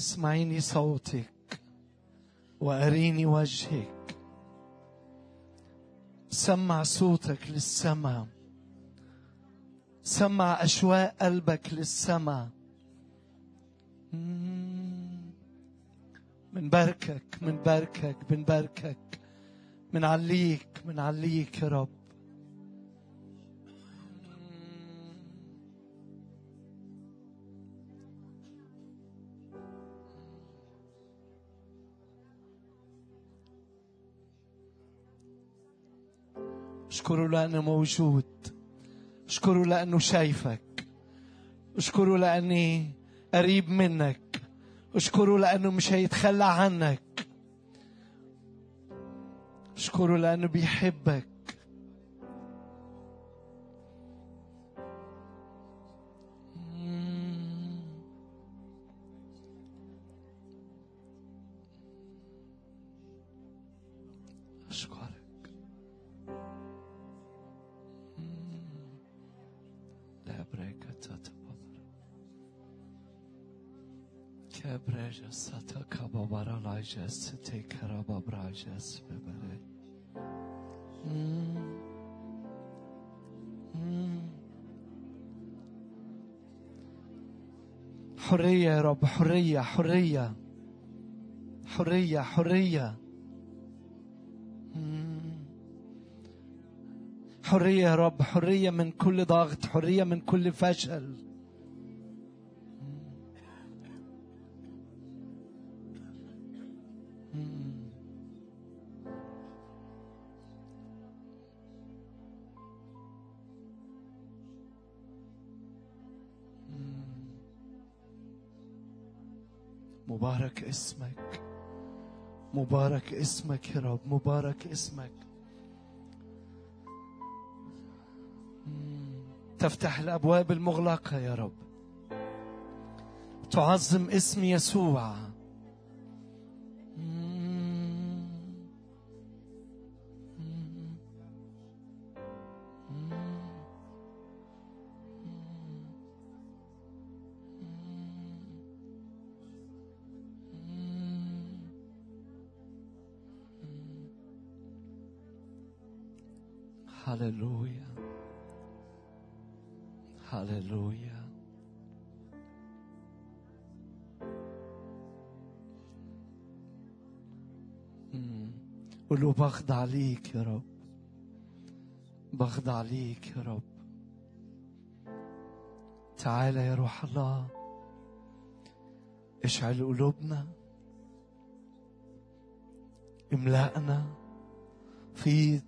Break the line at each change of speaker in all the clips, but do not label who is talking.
اسمعيني صوتك وأريني وجهك سمع صوتك للسماء سمع أشواق قلبك للسماء من بركك من بركك من بركك من عليك من عليك يا رب اشكره لأنه موجود اشكره لأنه شايفك اشكره لأني قريب منك اشكره لأنه مش هيتخلى عنك اشكره لأنه بيحبك Kebraja sata kababara lajas te karababrajas bebere. حرية يا رب حرية حرية حرية حرية حرية يا رب حرية من كل ضغط حرية من كل فشل مبارك اسمك مبارك اسمك يا رب مبارك اسمك تفتح الابواب المغلقه يا رب تعظم اسم يسوع هللويا هللويا قول له بخضع ليك يا رب بخضع ليك يا رب تعال يا روح الله اشعل قلوبنا املأنا فيض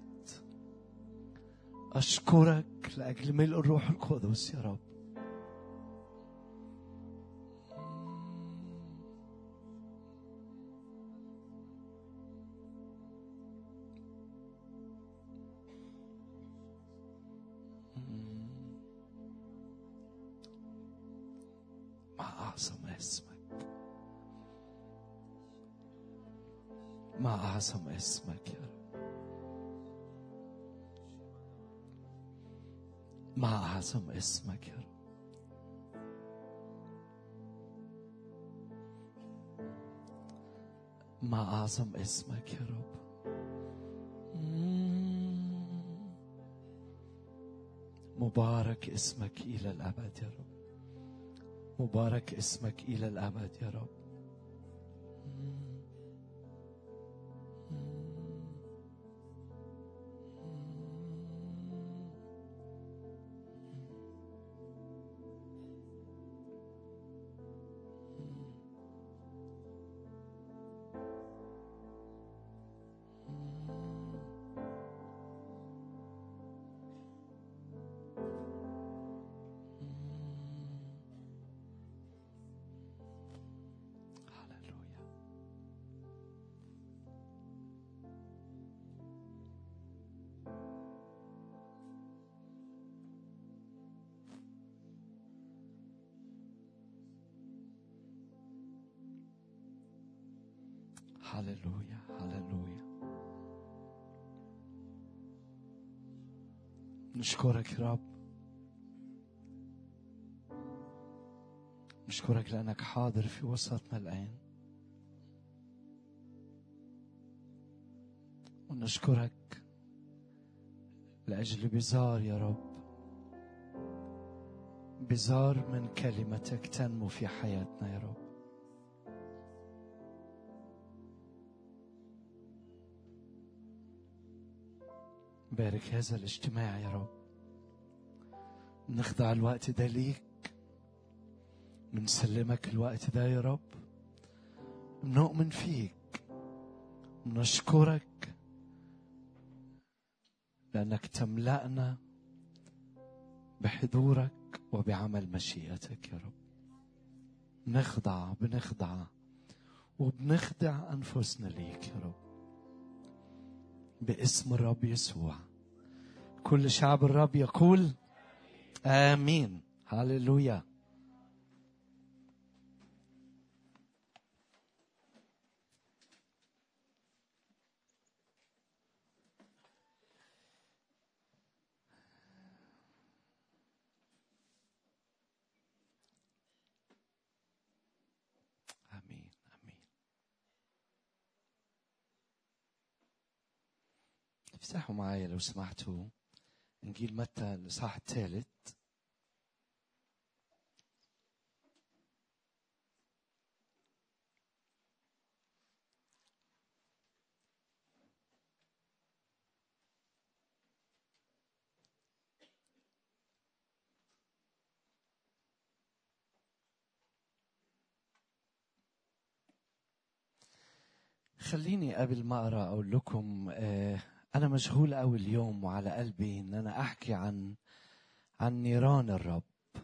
أشكرك لأجل ملء الروح القدس يا رب ما أعظم اسمك ما أعظم اسمك يا رب ما أعظم اسمك يا رب ما أعظم اسمك يا رب مبارك اسمك إلى الأبد يا رب مبارك اسمك إلى الأبد يا رب هللويا هللويا هللويا نشكرك يا رب نشكرك لأنك حاضر في وسطنا الآن ونشكرك لأجل بزار يا رب بزار من كلمتك تنمو في حياتنا يا رب بارك هذا الاجتماع يا رب نخضع الوقت ده ليك بنسلمك الوقت ده يا رب نؤمن فيك نشكرك لأنك تملأنا بحضورك وبعمل مشيئتك يا رب نخضع بنخضع وبنخدع أنفسنا ليك يا رب باسم الرب يسوع كل شعب الرب يقول آمين هللويا امين امين افتحوا معايا لو سمحتوا انجيل متى الاصحاح الثالث خليني قبل ما اقرا اقول لكم آه، انا مشغول قوي اليوم وعلى قلبي ان انا احكي عن عن نيران الرب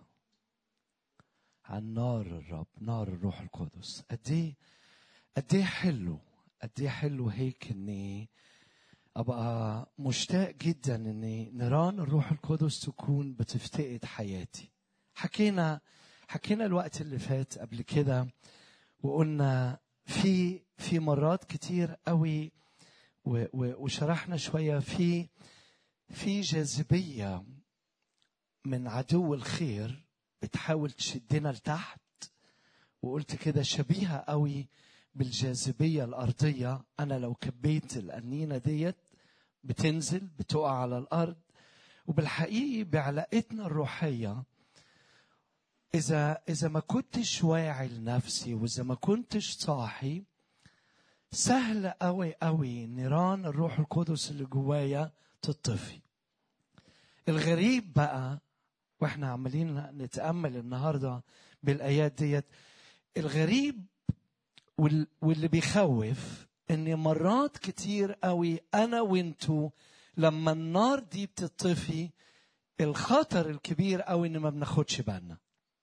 عن نار الرب نار الروح القدس قد ايه قد ايه حلو قد ايه حلو هيك اني ابقى مشتاق جدا ان نيران الروح القدس تكون بتفتقد حياتي حكينا حكينا الوقت اللي فات قبل كده وقلنا في في مرات كتير قوي و- و- وشرحنا شويه في في جاذبيه من عدو الخير بتحاول تشدنا لتحت وقلت كده شبيهه قوي بالجاذبيه الارضيه انا لو كبيت القنينه ديت بتنزل بتقع على الارض وبالحقيقي بعلاقتنا الروحيه إذا إذا ما كنتش واعي لنفسي وإذا ما كنتش صاحي سهل أوي أوي نيران الروح القدس اللي جوايا تطفي. الغريب بقى واحنا عمالين نتأمل النهارده بالآيات ديت الغريب وال- واللي بيخوف ان مرات كتير قوي انا وانتو لما النار دي بتطفي الخطر الكبير قوي ان ما بناخدش بالنا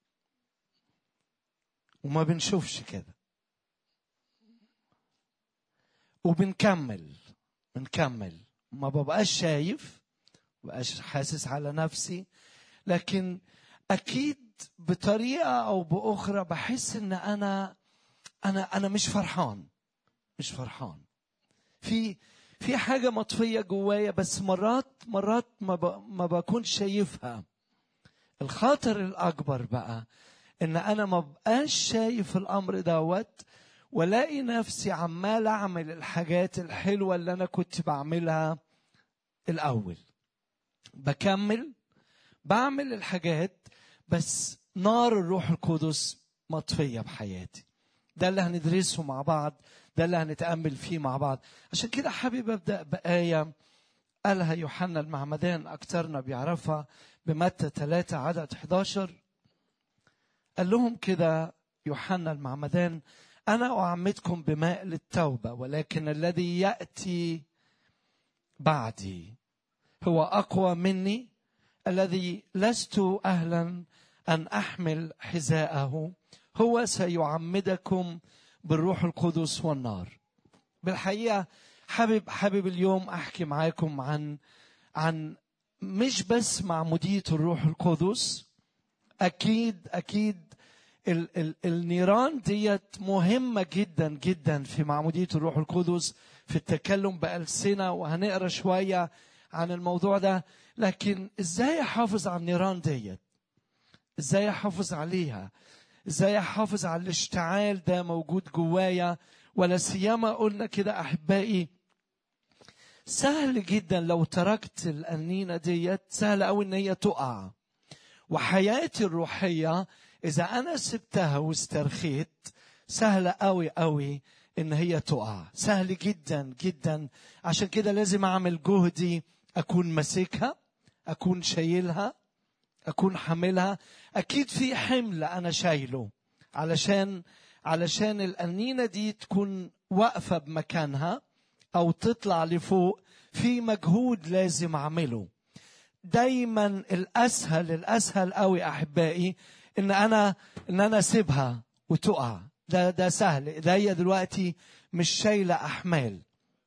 وما بنشوفش كده وبنكمل بنكمل ما ببقاش شايف ببقاش حاسس على نفسي لكن اكيد بطريقه او باخرى بحس ان انا انا انا مش فرحان مش فرحان في في حاجه مطفيه جوايا بس مرات مرات ما ب- ما بكونش شايفها الخطر الاكبر بقى ان انا ما بقاش شايف الامر دوت والاقي نفسي عمال اعمل الحاجات الحلوه اللي انا كنت بعملها الاول بكمل بعمل الحاجات بس نار الروح القدس مطفيه بحياتي ده اللي هندرسه مع بعض ده اللي هنتامل فيه مع بعض عشان كده حابب ابدا بايه قالها يوحنا المعمدان اكثرنا بيعرفها بمتى 3 عدد 11 قال لهم كده يوحنا المعمدان انا اعمدكم بماء للتوبه ولكن الذي ياتي بعدي هو اقوى مني الذي لست اهلا ان احمل حذاءه هو سيعمدكم بالروح القدس والنار بالحقيقه حابب حابب اليوم احكي معاكم عن عن مش بس معموديه الروح القدس اكيد اكيد ال ال النيران ديت مهمه جدا جدا في معموديه الروح القدس في التكلم بالسنه وهنقرا شويه عن الموضوع ده لكن ازاي احافظ على النيران ديت ازاي احافظ عليها ازاي احافظ على الاشتعال ده موجود جوايا ولا سيما قلنا كده احبائي سهل جدا لو تركت الأنينة ديت سهل أوي إن هي تقع وحياتي الروحية إذا أنا سبتها واسترخيت سهلة أوي أوي إن هي تقع سهل جدا جدا عشان كده لازم أعمل جهدي أكون ماسكها أكون شايلها أكون حاملها أكيد في حمل أنا شايله علشان علشان الأنينة دي تكون واقفة بمكانها أو تطلع لفوق في مجهود لازم أعمله دايما الأسهل الأسهل قوي أحبائي إن أنا إن أنا أسيبها وتقع ده ده سهل ايديا دلوقتي مش شايلة أحمال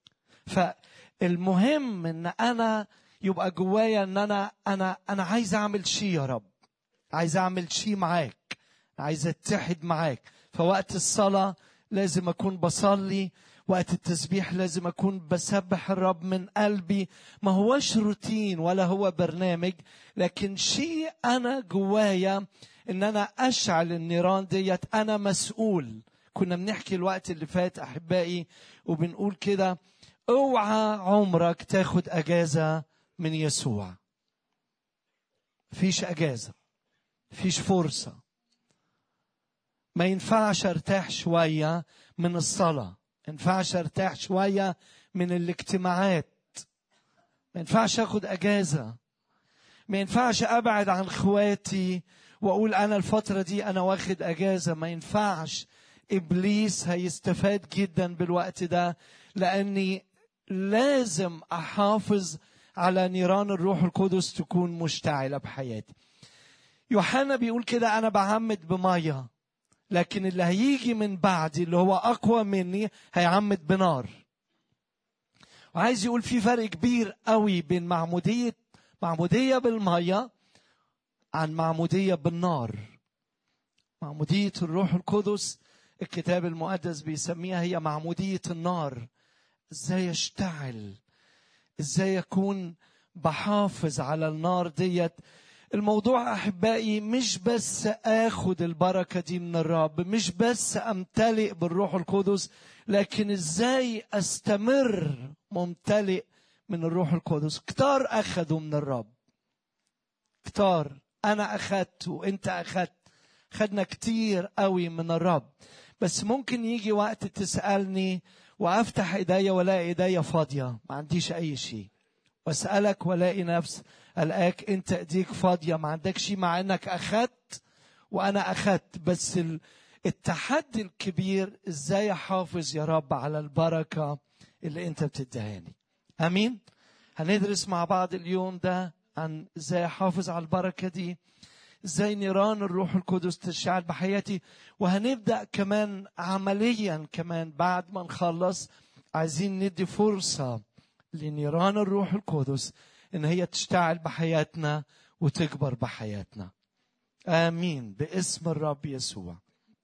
فالمهم إن أنا يبقى جوايا إن أنا أنا أنا عايز أعمل شيء يا رب عايز أعمل شيء معاك عايز أتحد معاك فوقت الصلاة لازم أكون بصلي وقت التسبيح لازم أكون بسبح الرب من قلبي ما هوش روتين ولا هو برنامج لكن شيء أنا جوايا إن أنا أشعل النيران ديت أنا مسؤول كنا بنحكي الوقت اللي فات أحبائي وبنقول كده اوعى عمرك تاخد أجازة من يسوع فيش أجازة فيش فرصة ما ينفعش ارتاح شوية من الصلاة ما ينفعش ارتاح شوية من الاجتماعات ما ينفعش اخد اجازة ما ينفعش ابعد عن اخواتي واقول انا الفترة دي انا واخد اجازة ما ينفعش ابليس هيستفاد جدا بالوقت ده لاني لازم احافظ على نيران الروح القدس تكون مشتعلة بحياتي يوحنا بيقول كده انا بعمد بميه لكن اللي هيجي من بعدي اللي هو اقوى مني هيعمد بنار وعايز يقول في فرق كبير قوي بين معمودية معمودية بالمية عن معمودية بالنار معمودية الروح القدس الكتاب المقدس بيسميها هي معمودية النار ازاي اشتعل ازاي اكون بحافظ على النار ديت الموضوع احبائي مش بس اخد البركه دي من الرب مش بس امتلئ بالروح القدس لكن ازاي استمر ممتلئ من الروح القدس كتار اخذوا من الرب كتار انا اخدت وانت اخدت خدنا كتير قوي من الرب بس ممكن يجي وقت تسالني وافتح ايديا والاقي ايديا فاضيه ما عنديش اي شيء واسالك والاقي نفس الاقيك انت ايديك فاضيه ما عندكش مع انك اخدت وانا اخدت بس التحدي الكبير ازاي احافظ يا رب على البركه اللي انت بتديهاني امين هندرس مع بعض اليوم ده عن ازاي احافظ على البركه دي ازاي نيران الروح القدس تشتعل بحياتي وهنبدا كمان عمليا كمان بعد ما نخلص عايزين ندي فرصه لنيران الروح القدس ان هي تشتعل بحياتنا وتكبر بحياتنا امين باسم الرب يسوع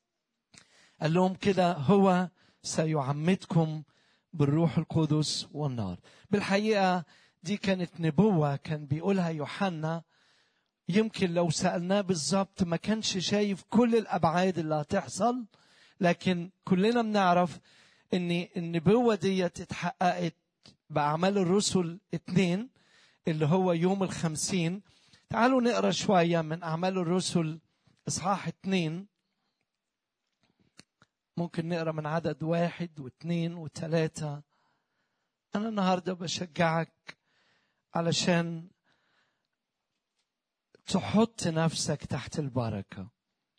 قال لهم كده هو سيعمدكم بالروح القدس والنار بالحقيقه دي كانت نبوه كان بيقولها يوحنا يمكن لو سالناه بالظبط ما كانش شايف كل الابعاد اللي هتحصل لكن كلنا بنعرف ان النبوه دي اتحققت باعمال الرسل اتنين اللي هو يوم الخمسين تعالوا نقرا شويه من اعمال الرسل اصحاح اتنين ممكن نقرا من عدد واحد واثنين وثلاثه انا النهارده بشجعك علشان تحط نفسك تحت البركه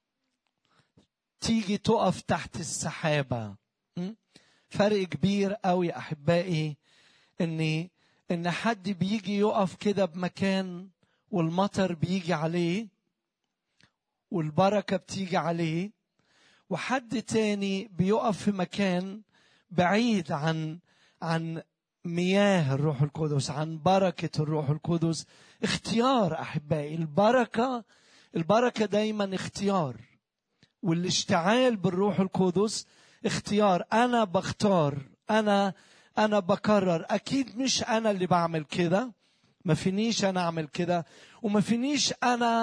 تيجي تقف تحت السحابه فرق كبير قوي احبائي اني ان حد بيجي يقف كده بمكان والمطر بيجي عليه والبركه بتيجي عليه وحد تاني بيقف في مكان بعيد عن عن مياه الروح القدس عن بركه الروح القدس اختيار احبائي البركه البركه دايما اختيار والاشتعال بالروح القدس اختيار انا بختار انا انا بكرر اكيد مش انا اللي بعمل كده ما فينيش انا اعمل كده وما فينيش انا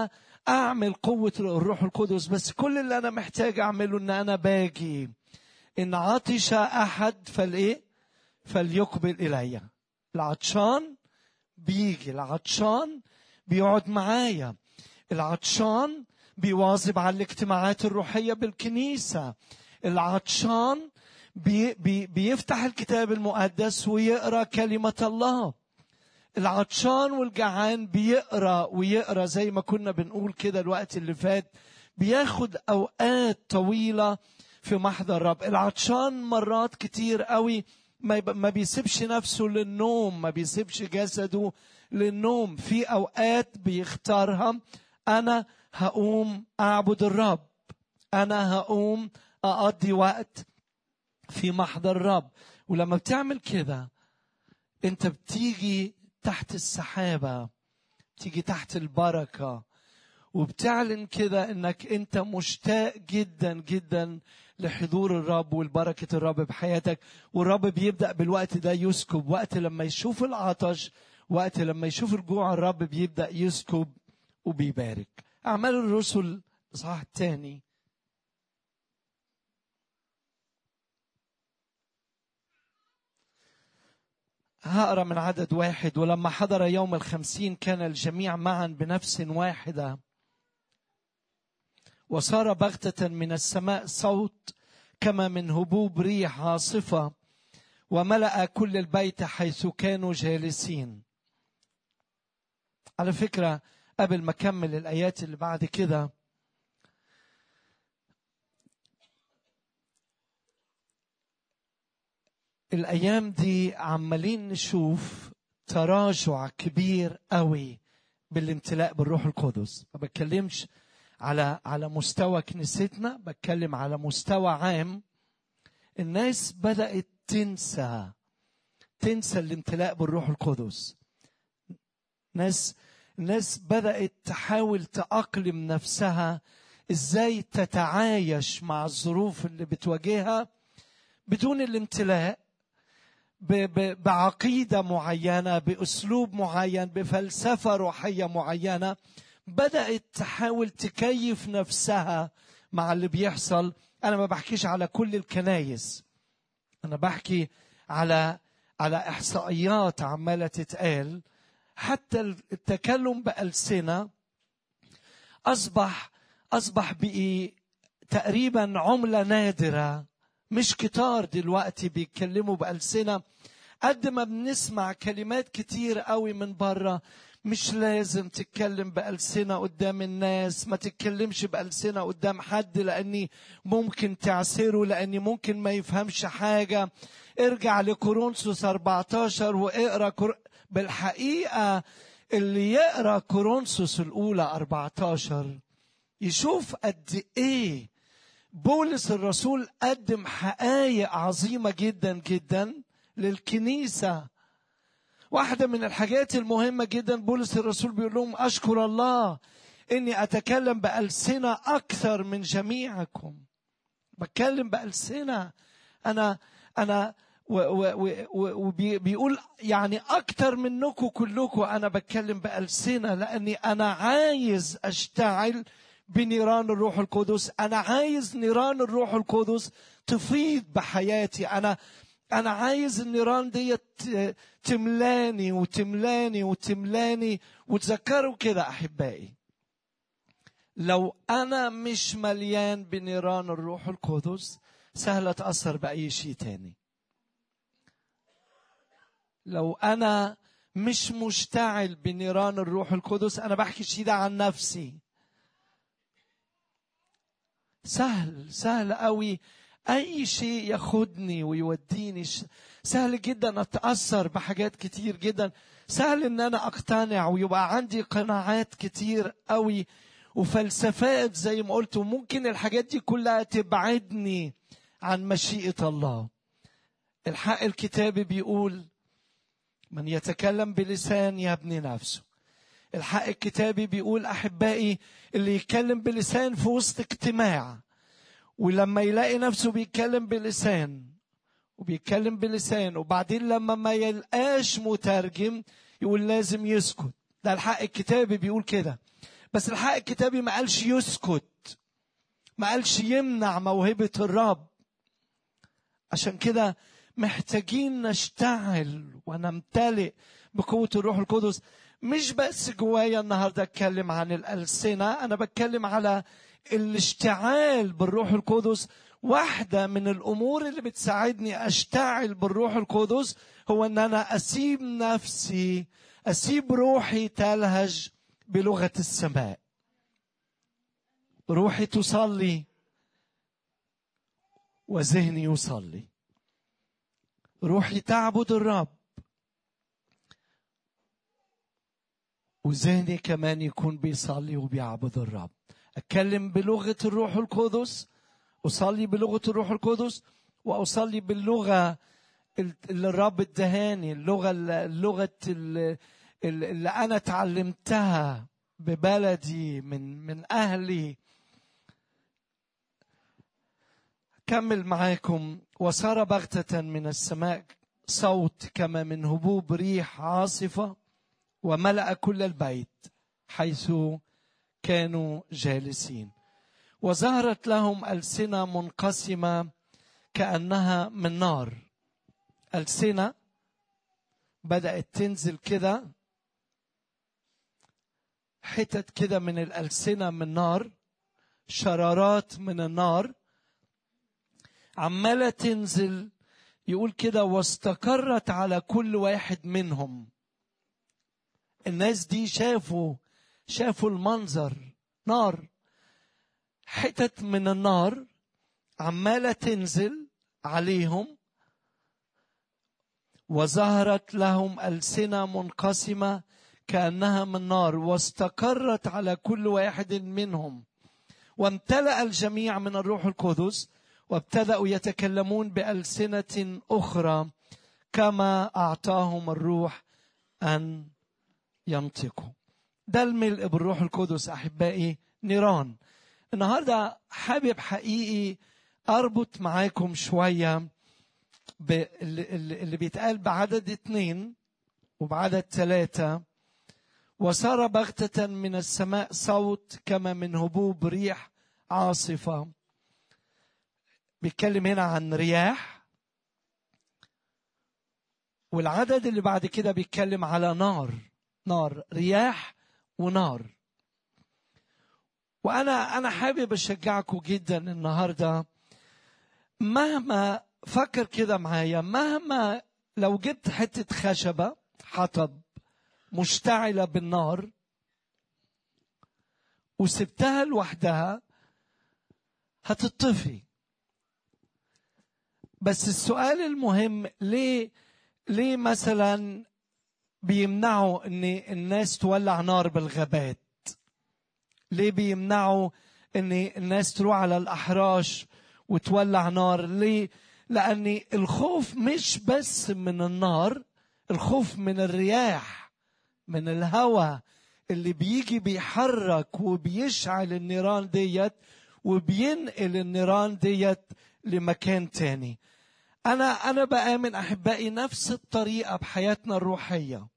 اعمل قوه الروح القدس بس كل اللي انا محتاج اعمله ان انا باجي ان عطش احد فالايه فليقبل الي العطشان بيجي العطشان بيقعد معايا العطشان بيواظب على الاجتماعات الروحيه بالكنيسه العطشان بي بي بيفتح الكتاب المقدس ويقرا كلمه الله العطشان والجعان بيقرا ويقرا زي ما كنا بنقول كده الوقت اللي فات بياخد اوقات طويله في محضر الرب العطشان مرات كتير قوي ما بيسيبش نفسه للنوم ما بيسيبش جسده للنوم في اوقات بيختارها انا هقوم اعبد الرب انا هقوم اقضي وقت في محضر الرب ولما بتعمل كده انت بتيجي تحت السحابه بتيجي تحت البركه وبتعلن كده انك انت مشتاق جدا جدا لحضور الرب والبركة الرب بحياتك والرب بيبدأ بالوقت ده يسكب وقت لما يشوف العطش وقت لما يشوف الجوع الرب بيبدأ يسكب وبيبارك أعمال الرسل إصحاح الثاني هقرا من عدد واحد ولما حضر يوم الخمسين كان الجميع معا بنفس واحده وصار بغتة من السماء صوت كما من هبوب ريح عاصفة وملأ كل البيت حيث كانوا جالسين على فكرة قبل ما أكمل الآيات اللي بعد كده الأيام دي عمالين نشوف تراجع كبير قوي بالامتلاء بالروح القدس ما بتكلمش على على مستوى كنيستنا بتكلم على مستوى عام الناس بدأت تنسى تنسى الامتلاء بالروح القدس ناس الناس بدأت تحاول تأقلم نفسها ازاي تتعايش مع الظروف اللي بتواجهها بدون الامتلاء بعقيدة معينة بأسلوب معين بفلسفة روحية معينة بدأت تحاول تكيف نفسها مع اللي بيحصل أنا ما بحكيش على كل الكنايس أنا بحكي على على إحصائيات عمالة تتقال حتى التكلم بألسنة أصبح أصبح بقي تقريبا عملة نادرة مش كتار دلوقتي بيتكلموا بألسنة قد ما بنسمع كلمات كتير قوي من بره مش لازم تتكلم بألسنة قدام الناس ما تتكلمش بألسنة قدام حد لأني ممكن تعسره لأني ممكن ما يفهمش حاجة ارجع لكورنثوس 14 واقرا كور... بالحقيقة اللي يقرا كورنثوس الأولى 14 يشوف قد إيه بولس الرسول قدم حقائق عظيمة جدا جدا للكنيسة واحدة من الحاجات المهمة جدا بولس الرسول بيقول لهم أشكر الله إني أتكلم بألسنة أكثر من جميعكم بتكلم بألسنة أنا أنا وبيقول يعني أكثر منكم كلكم أنا بتكلم بألسنة لأني أنا عايز أشتعل بنيران الروح القدس أنا عايز نيران الروح القدس تفيض بحياتي أنا أنا عايز النيران دي تملاني وتملاني وتملاني وتذكروا كده أحبائي لو أنا مش مليان بنيران الروح القدس سهل أتأثر بأي شيء تاني لو أنا مش مشتعل بنيران الروح القدس أنا بحكي شيء ده عن نفسي سهل سهل قوي اي شيء ياخدني ويوديني سهل جدا اتاثر بحاجات كتير جدا سهل ان انا اقتنع ويبقى عندي قناعات كتير قوي وفلسفات زي ما قلت وممكن الحاجات دي كلها تبعدني عن مشيئه الله الحق الكتابي بيقول من يتكلم بلسان يبني نفسه الحق الكتابي بيقول احبائي اللي يتكلم بلسان في وسط اجتماع ولما يلاقي نفسه بيتكلم بلسان وبيتكلم بلسان وبعدين لما ما يلقاش مترجم يقول لازم يسكت ده الحق الكتابي بيقول كده بس الحق الكتابي ما قالش يسكت ما قالش يمنع موهبة الرب عشان كده محتاجين نشتعل ونمتلئ بقوة الروح القدس مش بس جوايا النهارده اتكلم عن الألسنة أنا بتكلم على الاشتعال بالروح القدس واحدة من الأمور اللي بتساعدني أشتعل بالروح القدس هو أن أنا أسيب نفسي أسيب روحي تلهج بلغة السماء روحي تصلي وذهني يصلي روحي تعبد الرب وذهني كمان يكون بيصلي وبيعبد الرب اتكلم بلغه الروح القدس اصلي بلغه الروح القدس واصلي باللغه اللي الرب ادهاني اللغه اللغه اللي انا تعلمتها ببلدي من من اهلي كمل معاكم وصار بغتة من السماء صوت كما من هبوب ريح عاصفة وملأ كل البيت حيث كانوا جالسين وظهرت لهم ألسنة منقسمة كأنها من نار ألسنة بدأت تنزل كده حتت كده من الألسنة من نار شرارات من النار عمالة تنزل يقول كده واستقرت على كل واحد منهم الناس دي شافوا شافوا المنظر نار حتت من النار عمالة تنزل عليهم وظهرت لهم ألسنة منقسمة كأنها من نار واستقرت على كل واحد منهم وامتلأ الجميع من الروح القدس وابتدأوا يتكلمون بألسنة أخرى كما أعطاهم الروح أن ينطقوا ده الملء بالروح القدس أحبائي نيران النهاردة حابب حقيقي أربط معاكم شوية اللي بيتقال بعدد اثنين وبعدد ثلاثة وصار بغتة من السماء صوت كما من هبوب ريح عاصفة بيتكلم هنا عن رياح والعدد اللي بعد كده بيتكلم على نار نار رياح ونار وانا انا حابب اشجعكم جدا النهارده مهما فكر كده معايا مهما لو جبت حته خشبه حطب مشتعله بالنار وسبتها لوحدها هتطفي بس السؤال المهم ليه ليه مثلا بيمنعوا ان الناس تولع نار بالغابات ليه بيمنعوا ان الناس تروح على الاحراش وتولع نار ليه لان الخوف مش بس من النار الخوف من الرياح من الهواء اللي بيجي بيحرك وبيشعل النيران ديت وبينقل النيران ديت لمكان تاني انا انا بامن احبائي نفس الطريقه بحياتنا الروحيه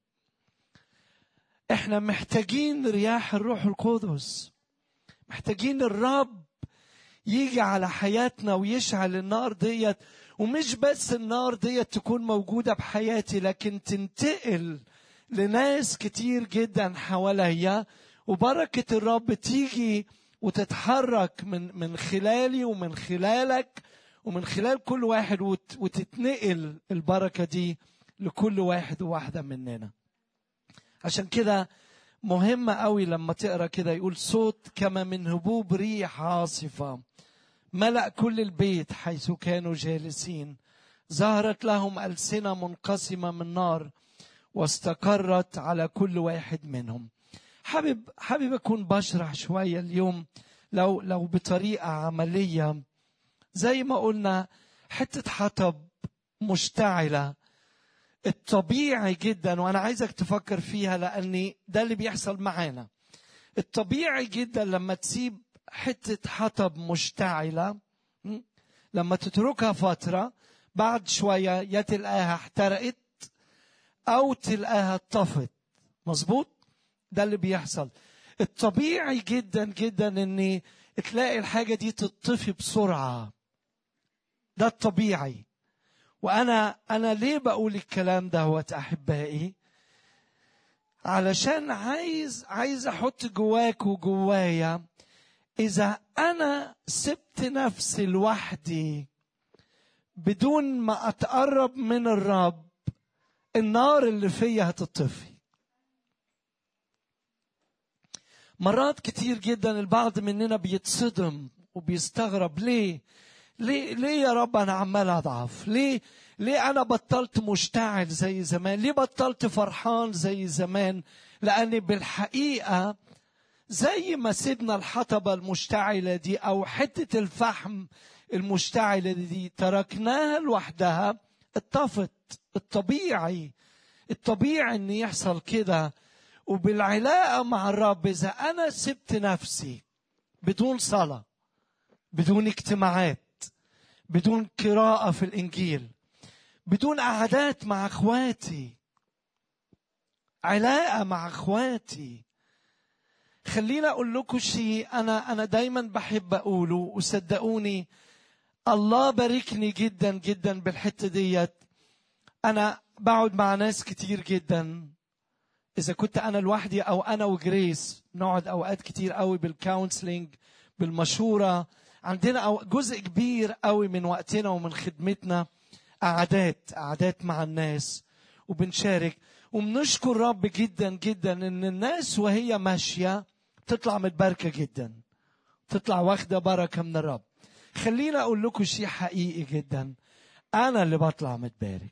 احنا محتاجين رياح الروح القدس محتاجين الرب يجي على حياتنا ويشعل النار ديت ومش بس النار ديت تكون موجودة بحياتي لكن تنتقل لناس كتير جدا حواليا وبركة الرب تيجي وتتحرك من من خلالي ومن خلالك ومن خلال كل واحد وتتنقل البركة دي لكل واحد وواحدة مننا عشان كده مهمة قوي لما تقرا كده يقول صوت كما من هبوب ريح عاصفة ملأ كل البيت حيث كانوا جالسين ظهرت لهم ألسنة منقسمة من نار واستقرت على كل واحد منهم حابب حابب أكون بشرح شوية اليوم لو لو بطريقة عملية زي ما قلنا حتة حطب مشتعلة الطبيعي جدا وانا عايزك تفكر فيها لاني ده اللي بيحصل معانا الطبيعي جدا لما تسيب حته حطب مشتعله لما تتركها فتره بعد شويه يا تلقاها احترقت او تلقاها طفت مظبوط ده اللي بيحصل الطبيعي جدا جدا ان تلاقي الحاجه دي تطفي بسرعه ده الطبيعي وانا انا ليه بقول الكلام دوت احبائي علشان عايز عايز احط جواك وجوايا اذا انا سبت نفسي لوحدي بدون ما اتقرب من الرب النار اللي فيا هتطفي مرات كتير جدا البعض مننا بيتصدم وبيستغرب ليه ليه ليه يا رب انا عمال اضعف ليه ليه انا بطلت مشتعل زي زمان ليه بطلت فرحان زي زمان لاني بالحقيقه زي ما سيبنا الحطبه المشتعله دي او حته الفحم المشتعله دي تركناها لوحدها اتطفت الطبيعي الطبيعي ان يحصل كده وبالعلاقه مع الرب اذا انا سبت نفسي بدون صلاه بدون اجتماعات بدون قراءه في الانجيل بدون قعدات مع اخواتي علاقه مع اخواتي خليني اقول لكم شيء انا انا دايما بحب اقوله وصدقوني الله باركني جدا جدا بالحته ديت انا بقعد مع ناس كتير جدا اذا كنت انا لوحدي او انا وجريس نقعد اوقات كتير قوي بالكونسلنج بالمشوره عندنا أو جزء كبير قوي من وقتنا ومن خدمتنا قعدات قعدات مع الناس وبنشارك وبنشكر رب جدا جدا ان الناس وهي ماشيه تطلع متباركه جدا تطلع واخده بركه من الرب خليني اقول لكم شيء حقيقي جدا انا اللي بطلع متبارك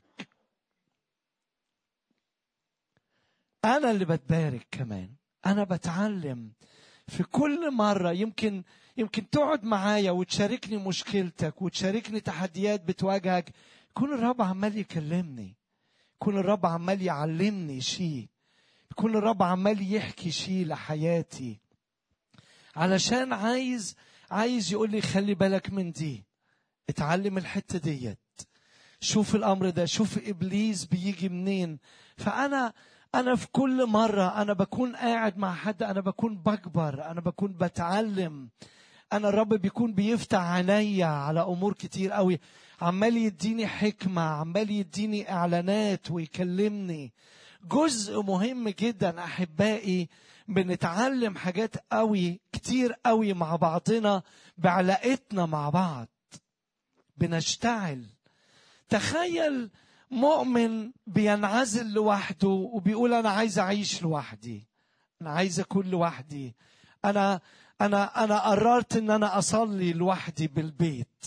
انا اللي بتبارك كمان انا بتعلم في كل مره يمكن يمكن تقعد معايا وتشاركني مشكلتك وتشاركني تحديات بتواجهك يكون الرب عمال يكلمني يكون الرب عمال يعلمني شيء يكون الرب عمال يحكي شيء لحياتي علشان عايز عايز يقول لي خلي بالك من دي اتعلم الحته ديت شوف الامر ده شوف ابليس بيجي منين فانا انا في كل مره انا بكون قاعد مع حد انا بكون بكبر انا بكون بتعلم انا الرب بيكون بيفتح عينيا على امور كتير قوي عمال يديني حكمه عمال يديني اعلانات ويكلمني جزء مهم جدا احبائي بنتعلم حاجات قوي كتير قوي مع بعضنا بعلاقتنا مع بعض بنشتعل تخيل مؤمن بينعزل لوحده وبيقول انا عايز اعيش لوحدي انا عايز اكون لوحدي انا انا انا قررت ان انا اصلي لوحدي بالبيت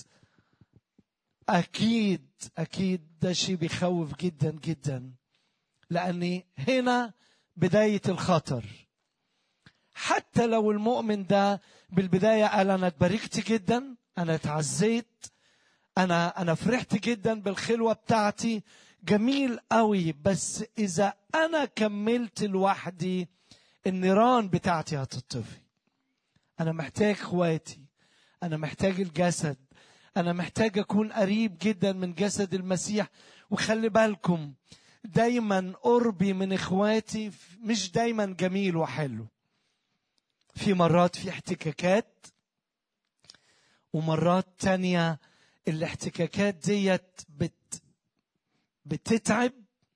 اكيد اكيد ده شيء بيخوف جدا جدا لاني هنا بدايه الخطر حتى لو المؤمن ده بالبدايه قال انا اتباركت جدا انا اتعزيت انا انا فرحت جدا بالخلوه بتاعتي جميل قوي بس اذا انا كملت لوحدي النيران بتاعتي هتطفي انا محتاج اخواتي انا محتاج الجسد انا محتاج اكون قريب جدا من جسد المسيح وخلي بالكم دايما قربي من اخواتي مش دايما جميل وحلو في مرات في احتكاكات ومرات تانية الاحتكاكات ديت بت بتتعب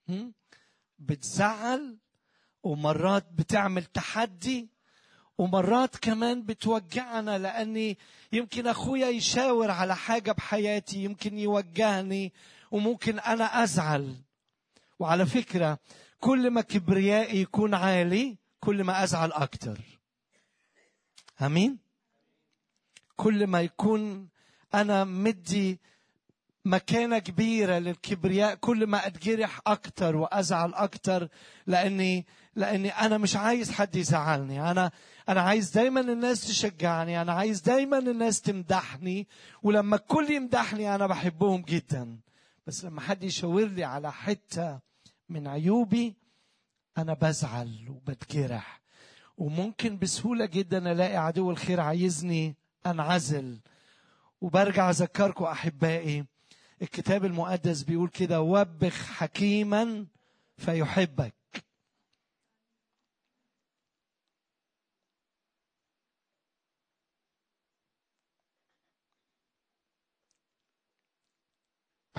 بتزعل ومرات بتعمل تحدي ومرات كمان بتوجعنا لاني يمكن اخويا يشاور على حاجه بحياتي يمكن يوجهني وممكن انا ازعل وعلى فكره كل ما كبريائي يكون عالي كل ما ازعل اكتر امين كل ما يكون انا مدي مكانة كبيرة للكبرياء كل ما أتجرح أكتر وأزعل أكتر لأني لأني أنا مش عايز حد يزعلني أنا أنا عايز دايما الناس تشجعني أنا عايز دايما الناس تمدحني ولما الكل يمدحني أنا بحبهم جدا بس لما حد يشاور لي على حتة من عيوبي أنا بزعل وبتجرح وممكن بسهولة جدا ألاقي عدو الخير عايزني أنعزل وبرجع أذكركم أحبائي الكتاب المقدس بيقول كده وبخ حكيما فيحبك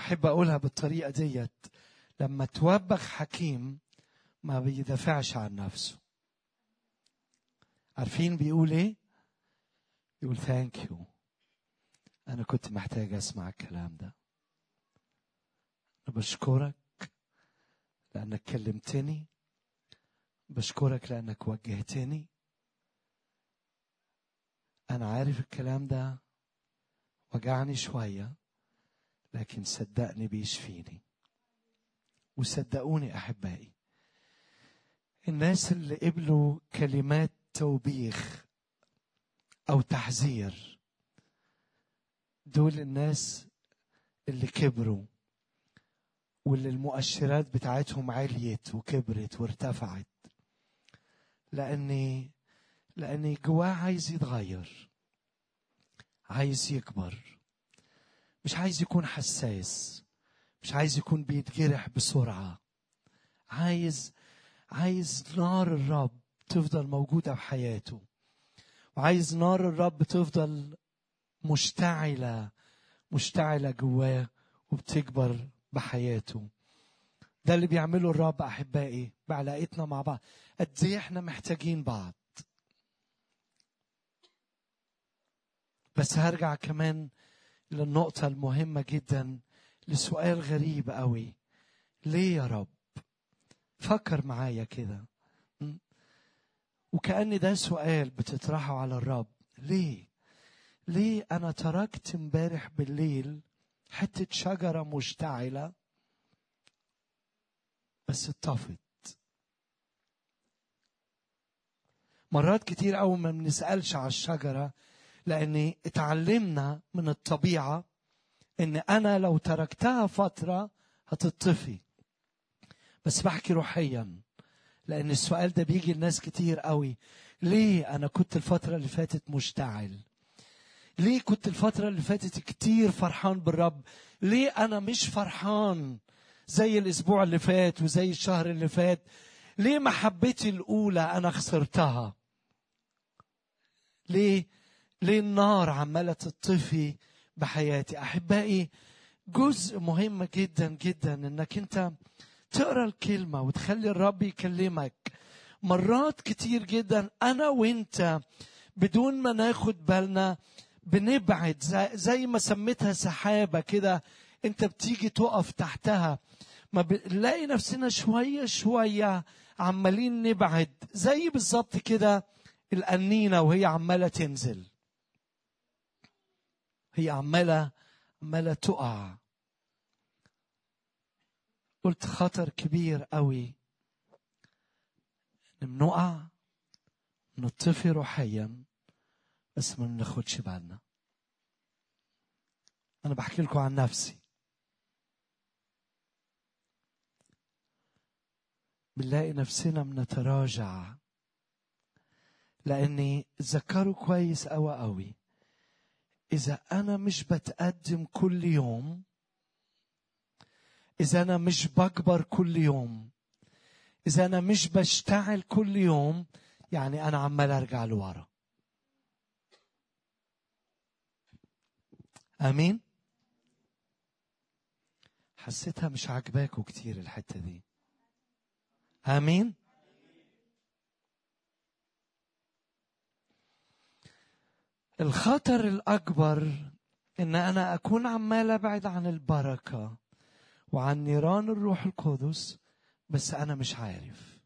أحب أقولها بالطريقة ديت لما توبخ حكيم ما بيدافعش عن نفسه عارفين بيقول ايه يقول ثانك يو انا كنت محتاج اسمع الكلام ده انا بشكرك لانك كلمتني بشكرك لانك وجهتني انا عارف الكلام ده وجعني شويه لكن صدقني بيشفيني وصدقوني احبائي الناس اللي قبلوا كلمات توبيخ او تحذير دول الناس اللي كبروا واللي المؤشرات بتاعتهم عليت وكبرت وارتفعت لاني لاني جواه عايز يتغير عايز يكبر مش عايز يكون حساس مش عايز يكون بيتجرح بسرعه عايز عايز نار الرب تفضل موجوده في حياته وعايز نار الرب تفضل مشتعله مشتعله جواه وبتكبر بحياته ده اللي بيعمله الرب احبائي بعلاقتنا مع بعض قد ايه احنا محتاجين بعض بس هرجع كمان للنقطة المهمة جدا لسؤال غريب قوي ليه يا رب فكر معايا كده وكأن ده سؤال بتطرحه على الرب ليه ليه أنا تركت امبارح بالليل حتة شجرة مشتعلة بس اتطفت مرات كتير أول ما بنسألش على الشجرة لأن اتعلمنا من الطبيعة إن أنا لو تركتها فترة هتطفي بس بحكي روحيا لأن السؤال ده بيجي لناس كتير قوي ليه أنا كنت الفترة اللي فاتت مشتعل ليه كنت الفترة اللي فاتت كتير فرحان بالرب ليه أنا مش فرحان زي الأسبوع اللي فات وزي الشهر اللي فات ليه محبتي الأولى أنا خسرتها ليه ليه النار عمالة تطفي بحياتي أحبائي جزء مهم جدا جدا إنك أنت تقرا الكلمة وتخلي الرب يكلمك مرات كتير جدا أنا وأنت بدون ما ناخد بالنا بنبعد زي, زي ما سميتها سحابة كده أنت بتيجي تقف تحتها ما بنلاقي نفسنا شوية شوية عمالين نبعد زي بالظبط كده القنينة وهي عمالة تنزل هي عمالة عمالة تقع قلت خطر كبير قوي ان بنقع نطفي روحيا بس ما بناخدش بالنا انا بحكي لكم عن نفسي بنلاقي نفسنا بنتراجع لاني ذكروا كويس قوي قوي اذا انا مش بتقدم كل يوم إذا أنا مش بكبر كل يوم إذا أنا مش بشتعل كل يوم يعني أنا عمال أرجع لورا أمين حسيتها مش عاجباكوا كتير الحتة دي آمين الخطر الأكبر إن أنا أكون عمال أبعد عن البركة وعن نيران الروح القدس بس انا مش عارف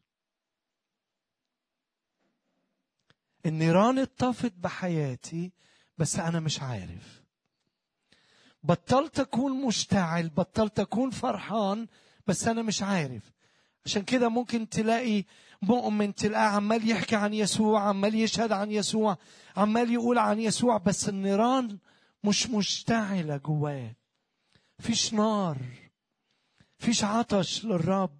النيران اتطفت بحياتي بس انا مش عارف بطلت اكون مشتعل بطلت اكون فرحان بس انا مش عارف عشان كده ممكن تلاقي مؤمن تلاقيه عمال يحكي عن يسوع عمال يشهد عن يسوع عمال يقول عن يسوع بس النيران مش مشتعلة جواه فيش نار فيش عطش للرب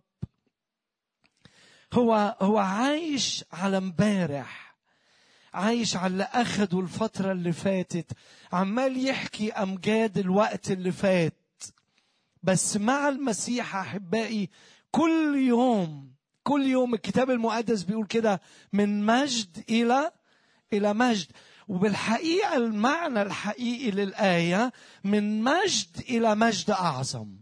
هو هو عايش على امبارح عايش على اللي اخده الفترة اللي فاتت عمال يحكي امجاد الوقت اللي فات بس مع المسيح احبائي كل يوم كل يوم الكتاب المقدس بيقول كده من مجد الى الى مجد وبالحقيقة المعنى الحقيقي للآية من مجد إلى مجد أعظم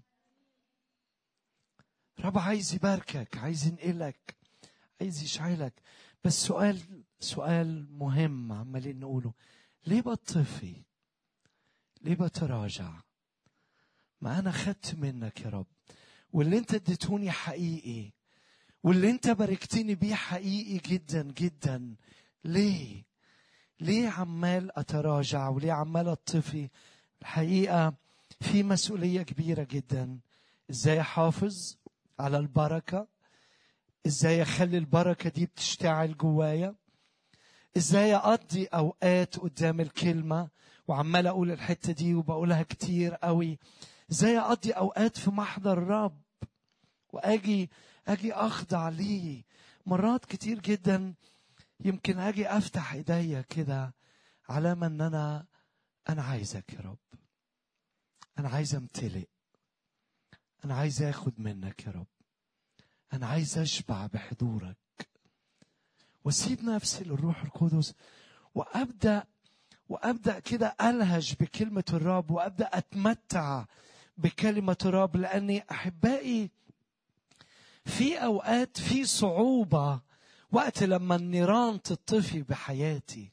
رب عايز يباركك عايز ينقلك عايز يشعلك بس سؤال سؤال مهم عمالين نقوله ليه بطفي ليه بتراجع ما انا خدت منك يا رب واللي انت اديتوني حقيقي واللي انت باركتني بيه حقيقي جدا جدا ليه ليه عمال اتراجع وليه عمال اطفي الحقيقه في مسؤوليه كبيره جدا ازاي احافظ على البركه ازاي اخلي البركه دي بتشتعل جوايا ازاي اقضي اوقات قدام الكلمه وعمال اقول الحته دي وبقولها كتير قوي ازاي اقضي اوقات في محضر الرب واجي اجي اخضع ليه مرات كتير جدا يمكن اجي افتح ايديا كده علامه ان انا انا عايزك يا رب انا عايز امتلئ انا عايز اخد منك يا رب انا عايز اشبع بحضورك واسيب نفسي للروح القدس وابدا وابدا كده الهج بكلمه الرب وابدا اتمتع بكلمه الرب لاني احبائي في اوقات في صعوبه وقت لما النيران تطفي بحياتي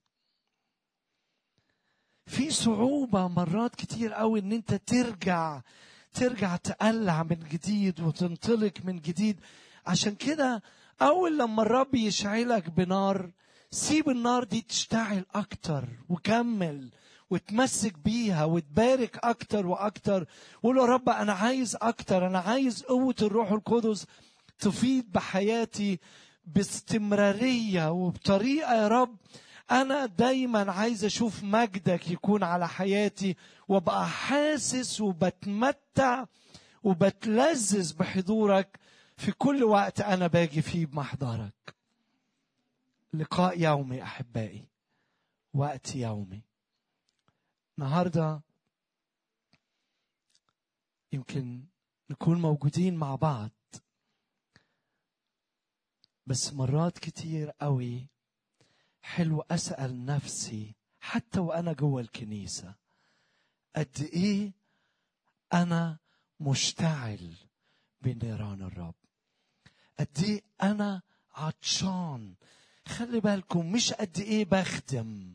في صعوبة مرات كتير قوي ان انت ترجع ترجع تقلع من جديد وتنطلق من جديد عشان كده اول لما الرب يشعلك بنار سيب النار دي تشتعل اكتر وكمل وتمسك بيها وتبارك اكتر واكتر وقول يا رب انا عايز اكتر انا عايز قوه الروح القدس تفيد بحياتي باستمراريه وبطريقه يا رب انا دايما عايز اشوف مجدك يكون على حياتي وابقى حاسس وبتمتع وبتلذذ بحضورك في كل وقت انا باجي فيه بمحضرك لقاء يومي احبائي وقت يومي النهارده يمكن نكون موجودين مع بعض بس مرات كتير قوي حلو اسال نفسي حتى وانا جوه الكنيسه قد ايه انا مشتعل بنيران الرب قد ايه انا عطشان خلي بالكم مش قد ايه بخدم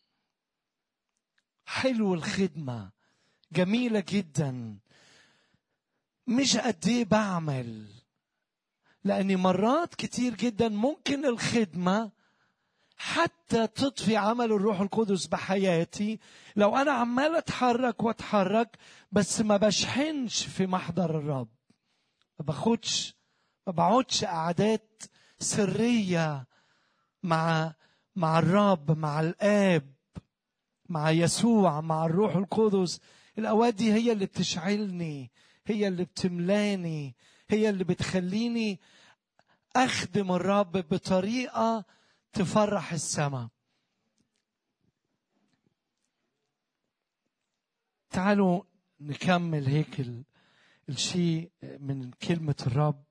حلو الخدمه جميله جدا مش قد ايه بعمل لاني مرات كتير جدا ممكن الخدمه حتى تطفي عمل الروح القدس بحياتي لو انا عمال اتحرك واتحرك بس ما بشحنش في محضر الرب ما باخدش ما بقعدش قعدات سريه مع مع الرب مع الاب مع يسوع مع الروح القدس الاوقات دي هي اللي بتشعلني هي اللي بتملاني هي اللي بتخليني اخدم الرب بطريقه تفرح السماء تعالوا نكمل هيك الشيء من كلمة الرب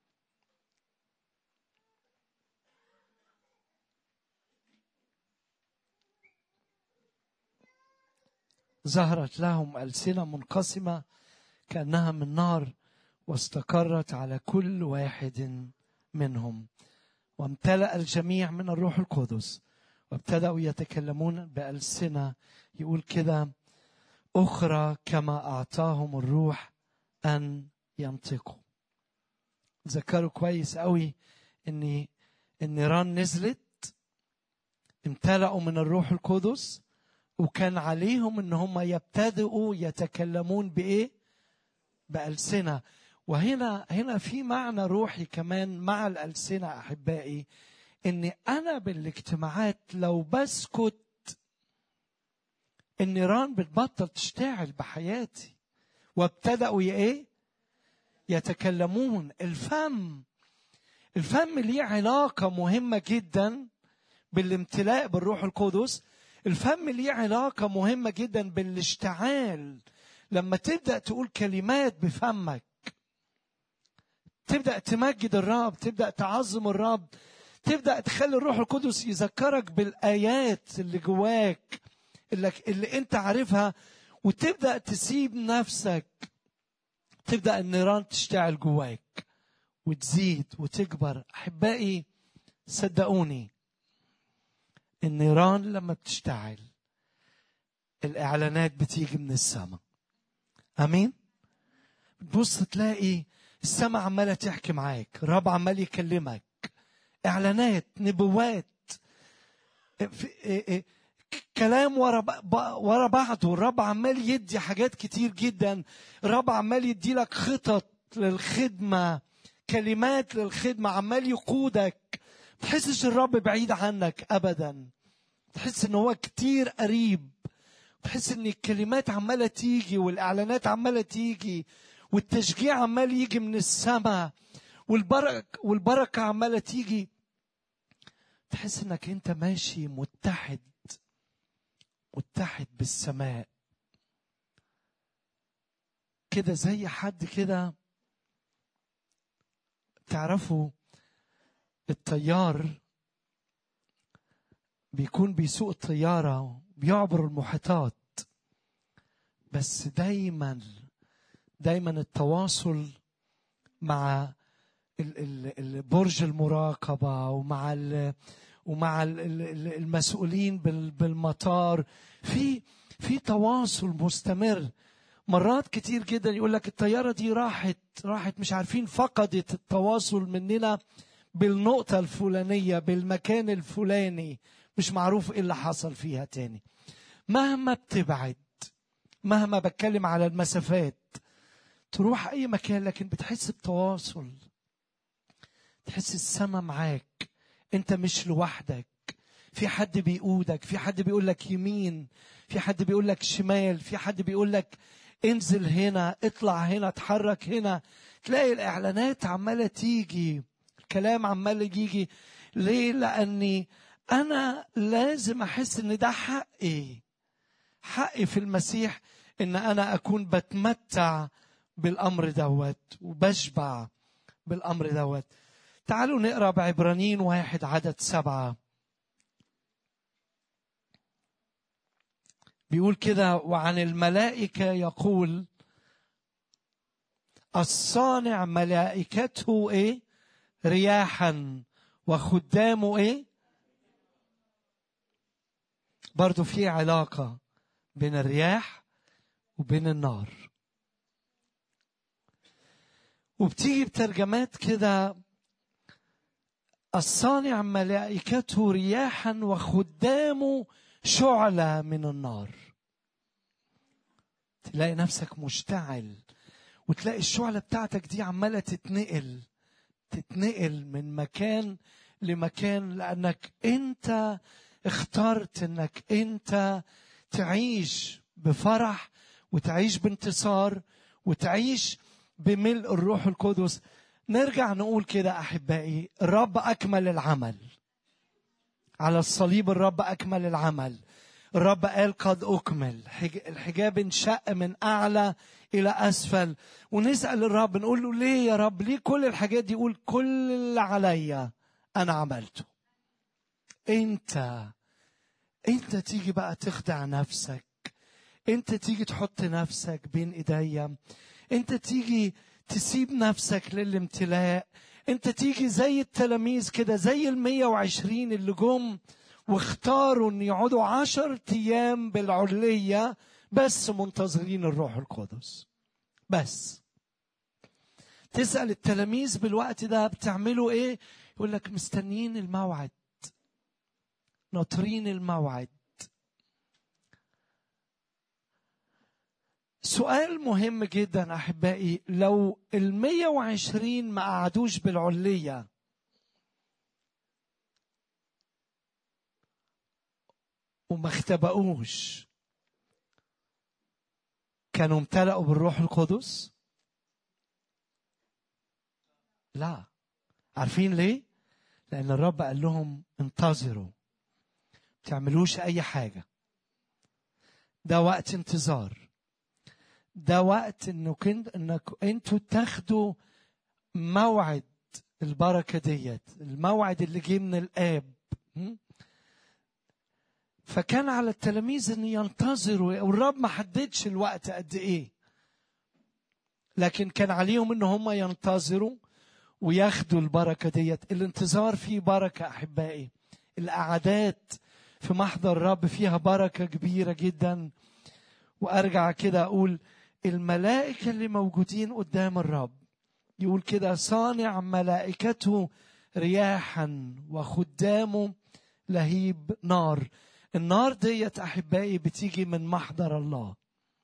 ظهرت لهم ألسنة منقسمة كأنها من نار واستقرت على كل واحد منهم وامتلأ الجميع من الروح القدس وابتدأوا يتكلمون بألسنة يقول كده أخرى كما أعطاهم الروح أن ينطقوا ذكروا كويس قوي إن النيران نزلت امتلأوا من الروح القدس وكان عليهم ان هم يبتدئوا يتكلمون بايه بألسنة وهنا هنا في معنى روحي كمان مع الألسنة أحبائي إني أنا بالاجتماعات لو بسكت النيران بتبطل تشتعل بحياتي وابتدأوا إيه؟ يتكلمون الفم الفم ليه علاقة مهمة جدا بالامتلاء بالروح القدس الفم ليه علاقة مهمة جدا بالاشتعال لما تبدأ تقول كلمات بفمك تبدا تمجد الرب تبدا تعظم الرب تبدا تخلي الروح القدس يذكرك بالايات اللي جواك اللي, اللي انت عارفها وتبدا تسيب نفسك تبدا النيران تشتعل جواك وتزيد وتكبر احبائي صدقوني النيران لما بتشتعل الاعلانات بتيجي من السماء امين تبص تلاقي السماء عماله تحكي معاك الرب عمال يكلمك اعلانات نبوات كلام ورا ورا بعضه الرب عمال يدي حاجات كتير جدا الرب عمال يدي لك خطط للخدمه كلمات للخدمه عمال يقودك تحسش الرب بعيد عنك ابدا تحس ان هو كتير قريب تحس ان الكلمات عماله تيجي والاعلانات عماله تيجي والتشجيع عمال يجي من السماء والبركه والبركه عماله تيجي تحس انك انت ماشي متحد متحد بالسماء كده زي حد كده تعرفوا الطيار بيكون بيسوق الطيارة بيعبر المحيطات بس دايما دايما التواصل مع برج المراقبة ومع ومع المسؤولين بالمطار في في تواصل مستمر مرات كتير جدا يقول لك الطيارة دي راحت راحت مش عارفين فقدت التواصل مننا بالنقطة الفلانية بالمكان الفلاني مش معروف ايه اللي حصل فيها تاني مهما بتبعد مهما بتكلم على المسافات تروح اي مكان لكن بتحس بتواصل تحس السما معاك انت مش لوحدك في حد بيقودك في حد بيقول لك يمين في حد بيقول لك شمال في حد بيقول لك انزل هنا اطلع هنا اتحرك هنا تلاقي الاعلانات عماله تيجي الكلام عمال يجي ليه لاني انا لازم احس ان ده حقي حقي في المسيح ان انا اكون بتمتع بالامر دوت وبشبع بالامر دوت تعالوا نقرا بعبرانيين واحد عدد سبعه بيقول كده وعن الملائكه يقول الصانع ملائكته ايه رياحا وخدامه ايه برضو في علاقة بين الرياح وبين النار وبتيجي بترجمات كده الصانع ملائكته رياحا وخدامه شعلة من النار تلاقي نفسك مشتعل وتلاقي الشعلة بتاعتك دي عمالة تتنقل تتنقل من مكان لمكان لأنك أنت اخترت أنك أنت تعيش بفرح وتعيش بانتصار وتعيش بملء الروح القدس نرجع نقول كده احبائي الرب اكمل العمل على الصليب الرب اكمل العمل الرب قال قد اكمل الحجاب انشق من اعلى الى اسفل ونسال الرب نقول له ليه يا رب ليه كل الحاجات دي يقول كل اللي عليا انا عملته انت انت تيجي بقى تخدع نفسك انت تيجي تحط نفسك بين ايديا انت تيجي تسيب نفسك للامتلاء انت تيجي زي التلاميذ كده زي المية وعشرين اللي جم واختاروا ان يقعدوا عشر ايام بالعلية بس منتظرين الروح القدس بس تسأل التلاميذ بالوقت ده بتعملوا ايه يقول لك مستنيين الموعد ناطرين الموعد سؤال مهم جدا احبائي لو ال 120 ما قعدوش بالعليه وما اختبأوش كانوا امتلأوا بالروح القدس؟ لا عارفين ليه؟ لأن الرب قال لهم انتظروا تعملوش أي حاجة ده وقت انتظار ده وقت انك انك انتوا تاخدوا موعد البركة ديت الموعد اللي جه من الآب فكان على التلاميذ ان ينتظروا والرب ما حددش الوقت قد ايه لكن كان عليهم ان هم ينتظروا وياخدوا البركه ديت الانتظار فيه بركه احبائي القعدات في محضر الرب فيها بركه كبيره جدا وارجع كده اقول الملائكه اللي موجودين قدام الرب يقول كده صانع ملائكته رياحا وخدامه لهيب نار النار ديت احبائي بتيجي من محضر الله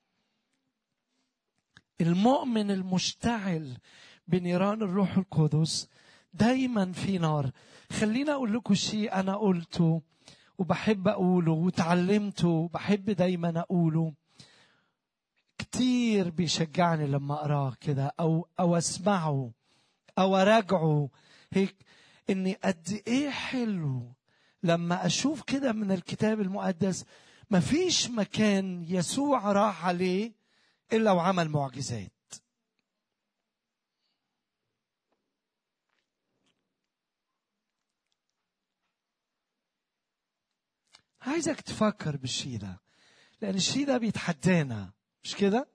المؤمن المشتعل بنيران الروح القدس دايما في نار خلينا اقول لكم شيء انا قلته وبحب اقوله وتعلمته وبحب دايما اقوله كتير بيشجعني لما اقراه كده او او اسمعه او اراجعه هيك اني قد ايه حلو لما اشوف كده من الكتاب المقدس مفيش مكان يسوع راح عليه الا وعمل معجزات عايزك تفكر بالشيء ده لان الشيء ده بيتحدانا مش كده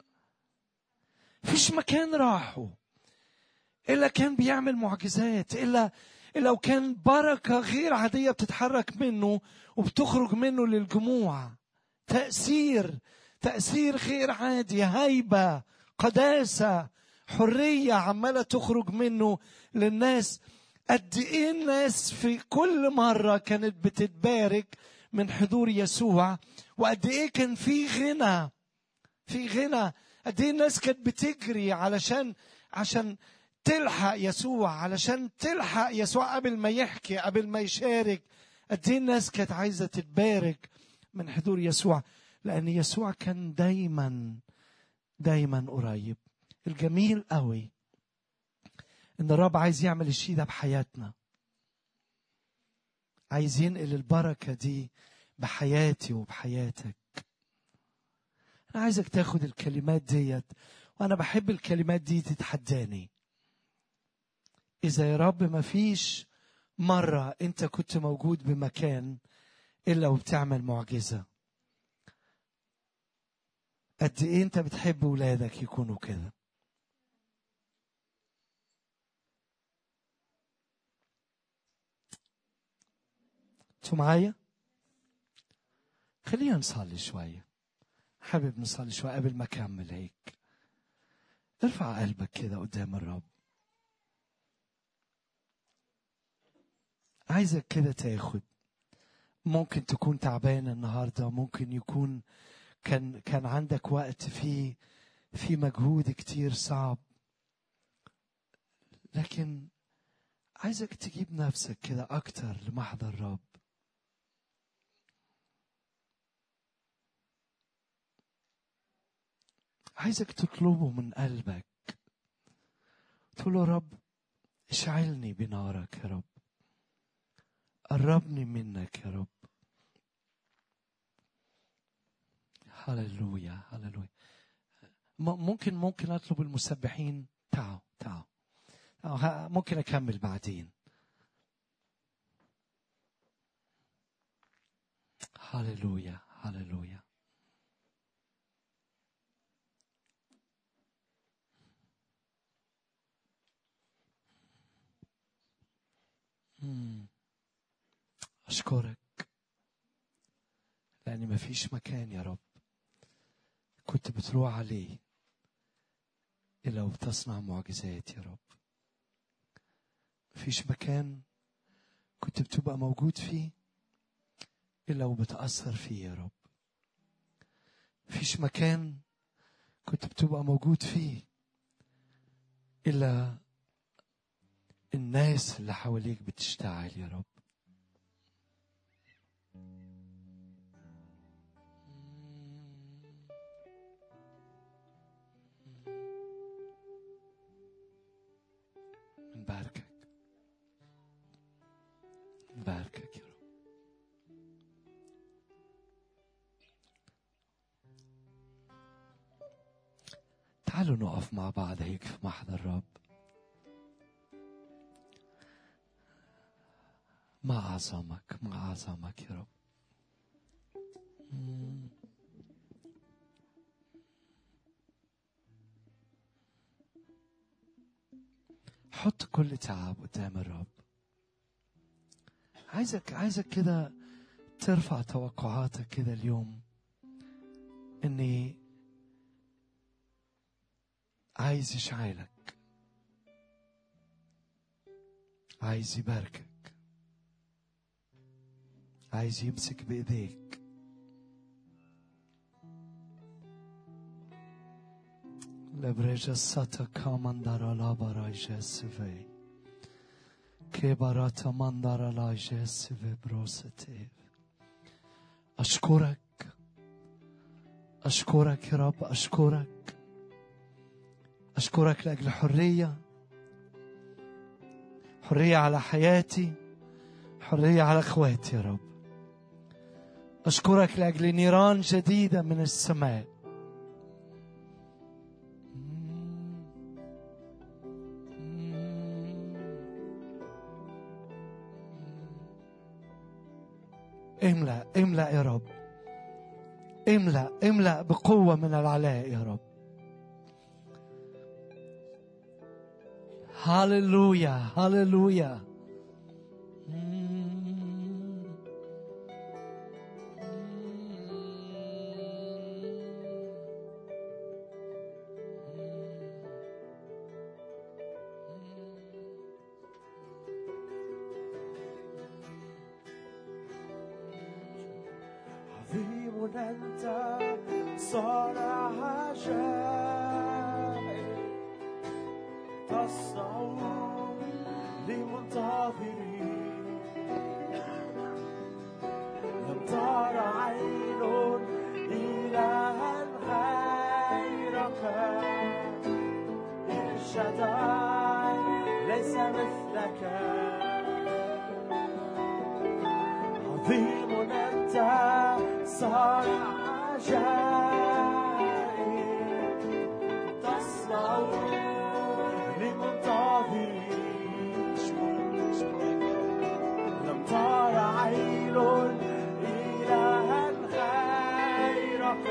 فيش مكان راحوا الا كان بيعمل معجزات الا لو كان بركة غير عادية بتتحرك منه وبتخرج منه للجموع تأثير تأثير غير عادي هيبة قداسة حرية عمالة تخرج منه للناس قد ايه الناس في كل مرة كانت بتتبارك من حضور يسوع وقد ايه كان في غنى في غنى قد ايه الناس كانت بتجري علشان عشان تلحق يسوع علشان تلحق يسوع قبل ما يحكي قبل ما يشارك قد ايه الناس كانت عايزه تتبارك من حضور يسوع لان يسوع كان دايما دايما قريب الجميل قوي ان الرب عايز يعمل الشيء ده بحياتنا عايز ينقل البركه دي بحياتي وبحياتك انا عايزك تاخد الكلمات ديت وانا بحب الكلمات دي تتحداني إذا يا رب ما فيش مرة أنت كنت موجود بمكان إلا وبتعمل معجزة قد إيه أنت بتحب ولادك يكونوا كده انتوا معايا خلينا نصلي شوية حابب نصلي شوية قبل ما أكمل هيك ارفع قلبك كده قدام الرب عايزك كده تاخد ممكن تكون تعبان النهارده ممكن يكون كان كان عندك وقت فيه في مجهود كتير صعب لكن عايزك تجيب نفسك كده اكتر لمحضر الرب عايزك تطلبه من قلبك تقول له رب اشعلني بنارك يا رب قربني منك يا رب هللويا هللويا ممكن ممكن اطلب المسبحين تعالوا تعالوا ممكن اكمل بعدين هللويا هللويا أشكرك لأن ما فيش مكان يا رب كنت بتروح عليه إلا وبتصنع معجزات يا رب مفيش مكان كنت بتبقى موجود فيه إلا وبتأثر فيه يا رب مفيش مكان كنت بتبقى موجود فيه إلا الناس اللي حواليك بتشتعل يا رب نباركك نباركك يا رب تعالوا نقف مع بعض هيك في محضر الرب ما أعظمك ما أعظمك يا رب حط كل تعب قدام الرب عايزك عايزك كده ترفع توقعاتك كده اليوم اني عايز يشعلك عايز يباركك عايز يمسك بايديك لبرجة ساتا كامندارا لا براجة سفي كي باراتا مندارا لا جسفي بروستي أشكرك أشكرك يا رب أشكرك أشكرك لأجل حرية حرية على حياتي حرية على إخواتي يا رب أشكرك لأجل نيران جديدة من السماء املأ املأ يا رب املأ املأ بقوة من العلاء يا رب هللويا هللويا
عظيم أنت صانع عجائب تصنع لمنتظري لم تر عين إلها غيرك الشداي ليس مثلك عظيم أنت صانع عجائب تصنع لمنتظري لم تر عين إلها غيرك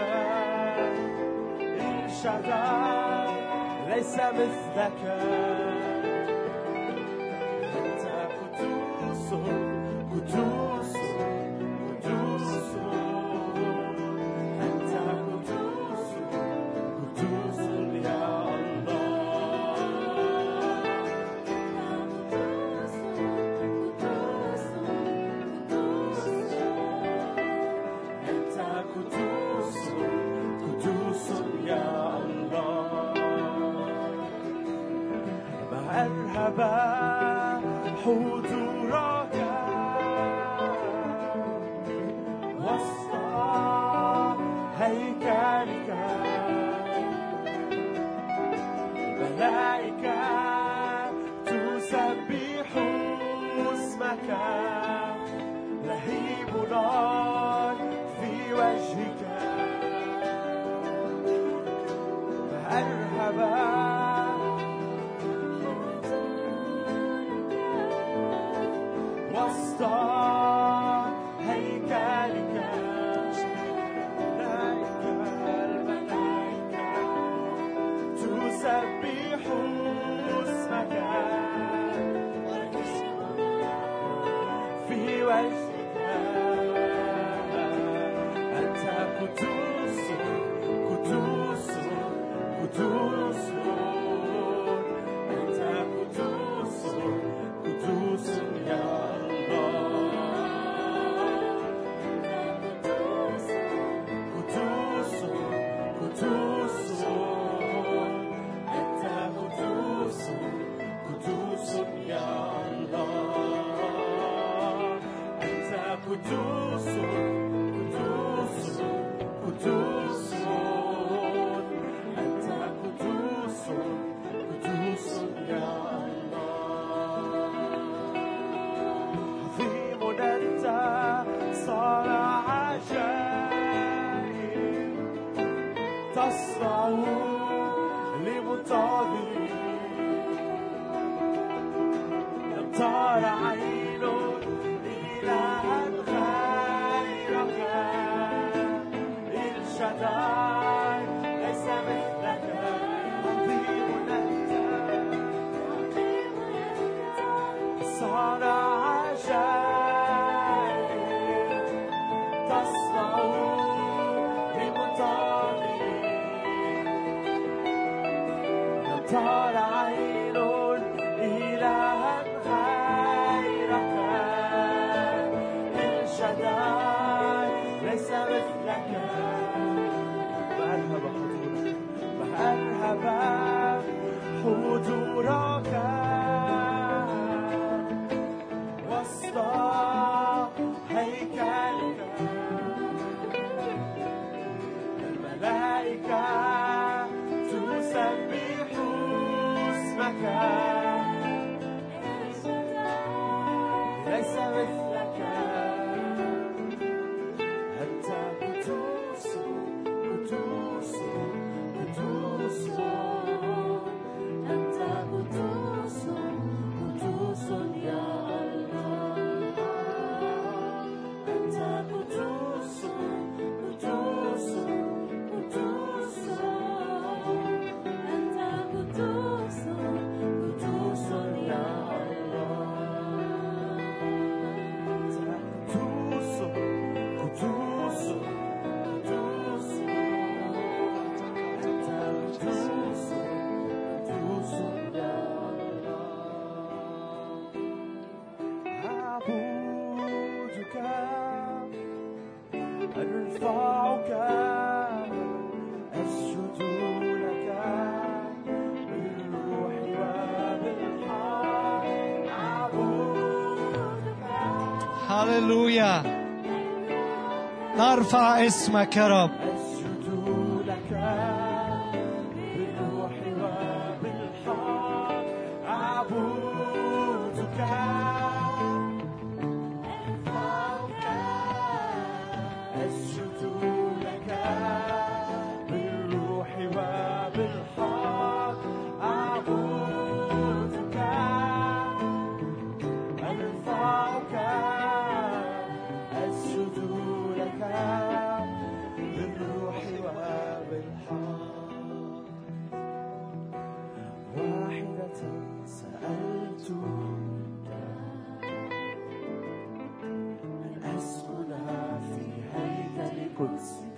الشداي ليس مثلك أنت قدوس قدوس قدوس أنت قدوس قدوس يا الله أنت قدوس قدوس يا الله ما أرهب حضورك وسط هيكلك ملائكة تسبح اسمك لهيب نار في وجهك فأرهب وسط هيكلك الملائكة الملائكة تسبح اسمك في وجهك أنت قدوس قدوس قدوس أنت قدوس قدوس يا الله قدوس قدوس أنت قدوس قدوس يا الله أنت قدوس قدوس قدوس أنت قدوس قدوس يا الله عظيم أنت صانع عجائب تصنع لمنتظري لم تر عين ترى عين إلها غيرك الشداي ليس مثلك فأذهب حضورك فأذهب حضورك وسط هيكلك الملائكة تسبح اسمك ليس مثلك أنت قدوس قدوس قدوس
أنت قدوس قدوس يا الله أنت قدوس قدوس قدوس أنت قدوس قدوس يا
قدوس قدوس قدوس أنت قدوس قدوس يا الله أعبدك أرفعك أسجد لك بالروح وبالحق أعبدك
هللويا نرفع اسمك يا رب
أسجد لك بالروح وبالحق أعبدك أرفعك أسجد لك بالروح وبالحق أعبدك أرفعك أسجد لك بالروح وبالحق واحدة سألت أن أسكن في هيكل قدسك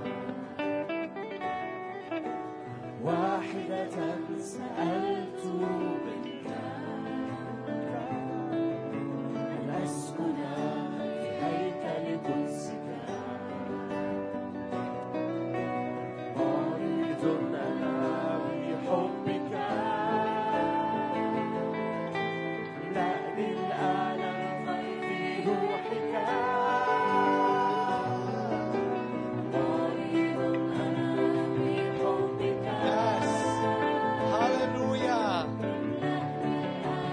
واحدة سألت منك أن أسكن في هيكل قدسك أريد أنا بحبك لأني الآن في روحك
أريد أنا بحبك
هللويا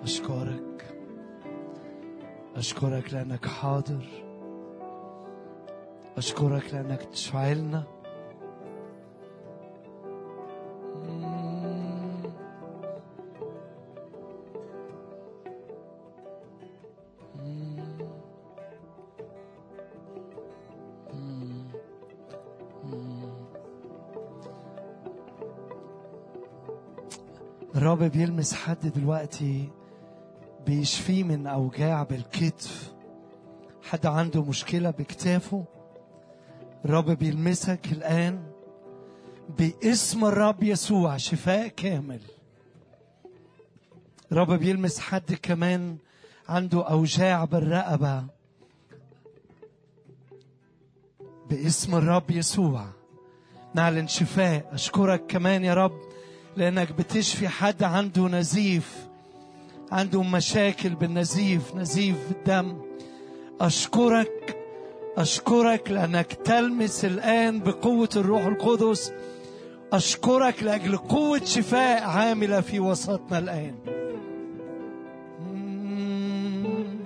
أشكرك أشكرك لأنك حاضر أشكرك لأنك تشعلنا مم. مم. مم. مم. الرب بيلمس حد دلوقتي بيشفيه من أوجاع بالكتف حد عنده مشكلة بكتافه الرب بيلمسك الآن باسم الرب يسوع شفاء كامل الرب بيلمس حد كمان عنده أوجاع بالرقبة باسم الرب يسوع نعلن شفاء أشكرك كمان يا رب لأنك بتشفي حد عنده نزيف عنده مشاكل بالنزيف نزيف الدم أشكرك أشكرك لأنك تلمس الآن بقوة الروح القدس أشكرك لأجل قوة شفاء عاملة في وسطنا الآن مم.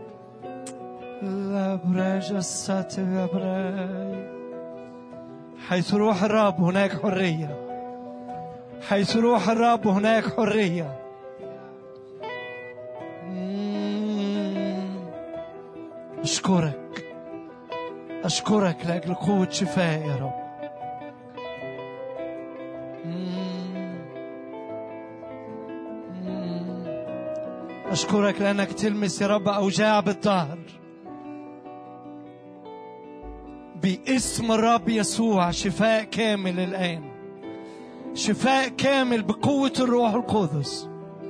لا براج الساتر يا براي حيث روح الرب هناك حرية حيث روح الرب هناك حريه مم. أشكرك أشكرك لأجل قوة شفاء يا رب مم. مم. أشكرك لأنك تلمس يا رب أوجاع بالظهر باسم الرب يسوع شفاء كامل الآن شفاء كامل بقوة الروح القدس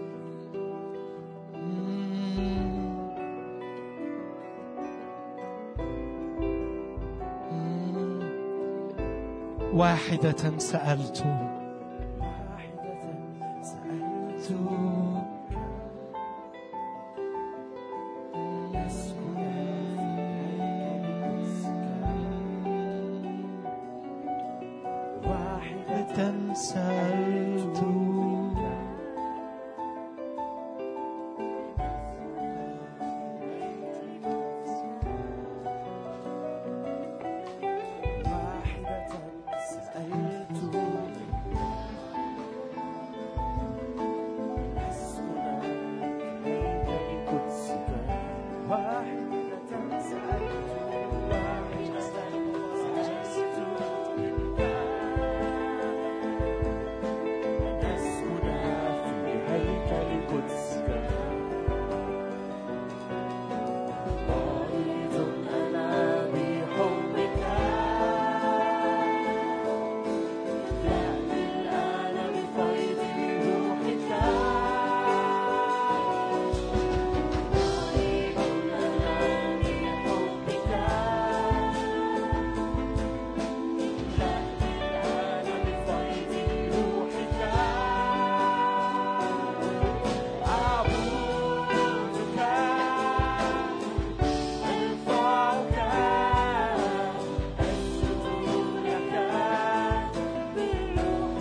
واحدة سألت
واحدة سألت أسكن واحدة
سألت
واحدة سألت أسكن هيكل قدسك واحدة سألت واحدة سألت أسكن في هيكل قدسك ضائع أنا بحبك لأن الآن بفيض روحك ضائع أنا بحبك لأن الآن بفيض روحك أعبدك أرفعك أسجد لك بالروح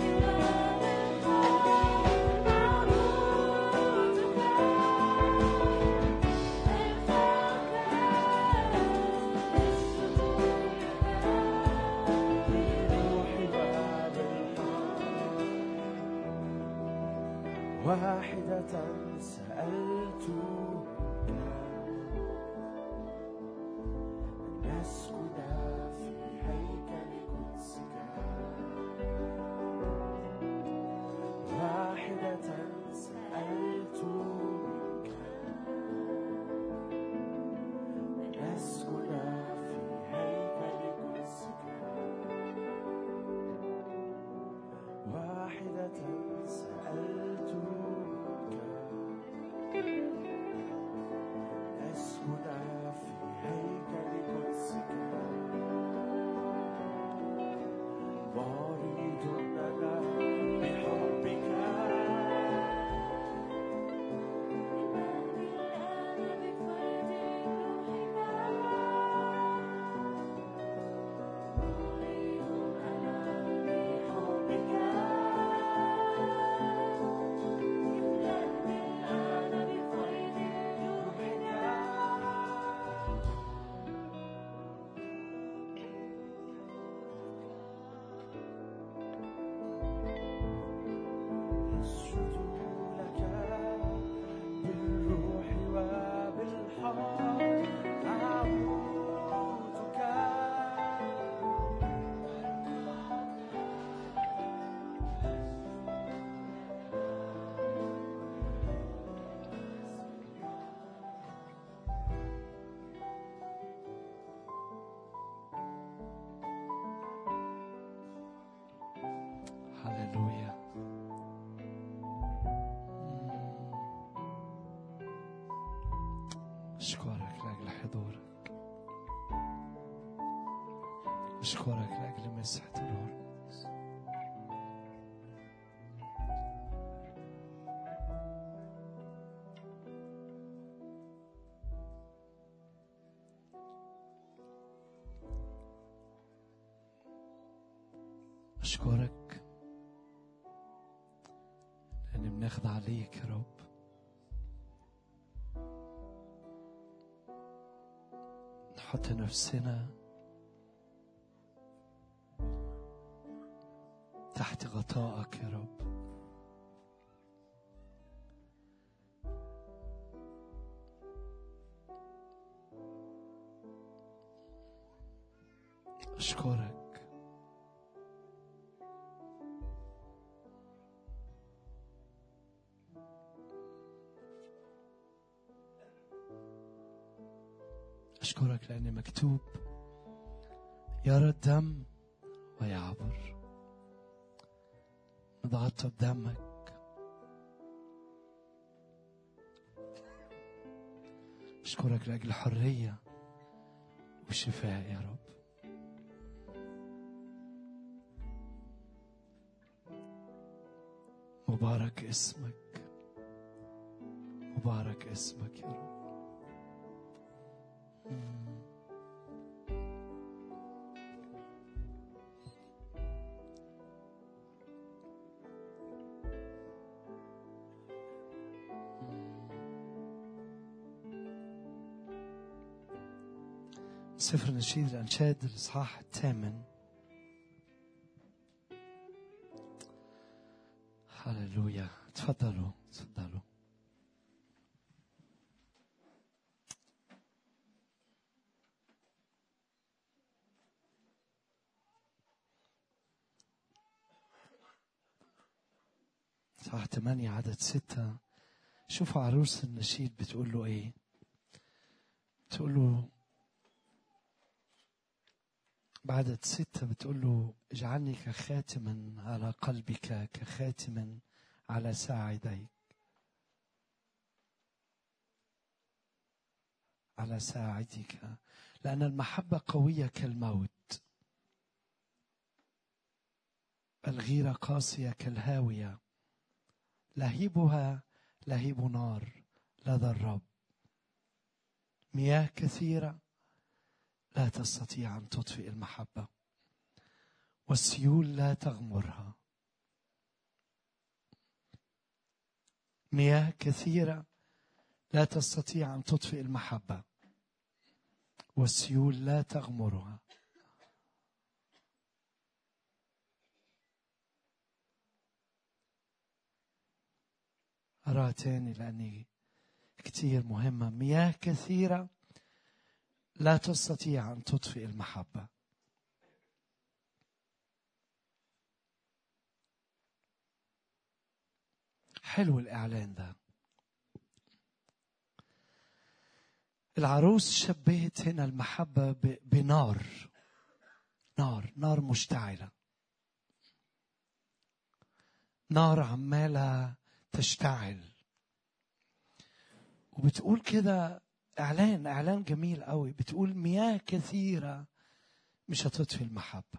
واحدة سألت أن أسكن في هيكل قدسك واحدة سألت أن أسكن في هيكل قدسك واحدة سألتك
أشكرك لأجل حضورك أشكرك لأجل مسحة الروح القدس. أشكرك لأن بنخضع ليك يا رب نحط نفسنا تحت غطائك يا رب أشكرك أشكرك لأن مكتوب يرى الدم ويعبر نتغطى بدمك أشكرك لأجل الحرية والشفاء يا رب مبارك اسمك مبارك اسمك يا رب سفر نشيد الأنشاد الإصحاح الثامن هللويا تفضلوا تفضلوا صح ثمانية عدد ستة شوفوا عروس النشيد بتقول له ايه تقول له بعدد ستة بتقول له اجعلني كخاتم على قلبك كخاتم على ساعديك على ساعدك لأن المحبة قوية كالموت الغيرة قاسية كالهاوية لهيبها لهيب نار لدى الرب مياه كثيرة لا تستطيع أن تطفئ المحبة والسيول لا تغمرها مياه كثيرة لا تستطيع أن تطفئ المحبة والسيول لا تغمرها أراها تاني لأني كتير مهمة مياه كثيرة لا تستطيع أن تطفئ المحبة حلو الإعلان ده العروس شبهت هنا المحبة ب- بنار نار نار مشتعلة نار عمالة تشتعل وبتقول كده اعلان اعلان جميل قوي بتقول مياه كثيره مش هتطفي المحبه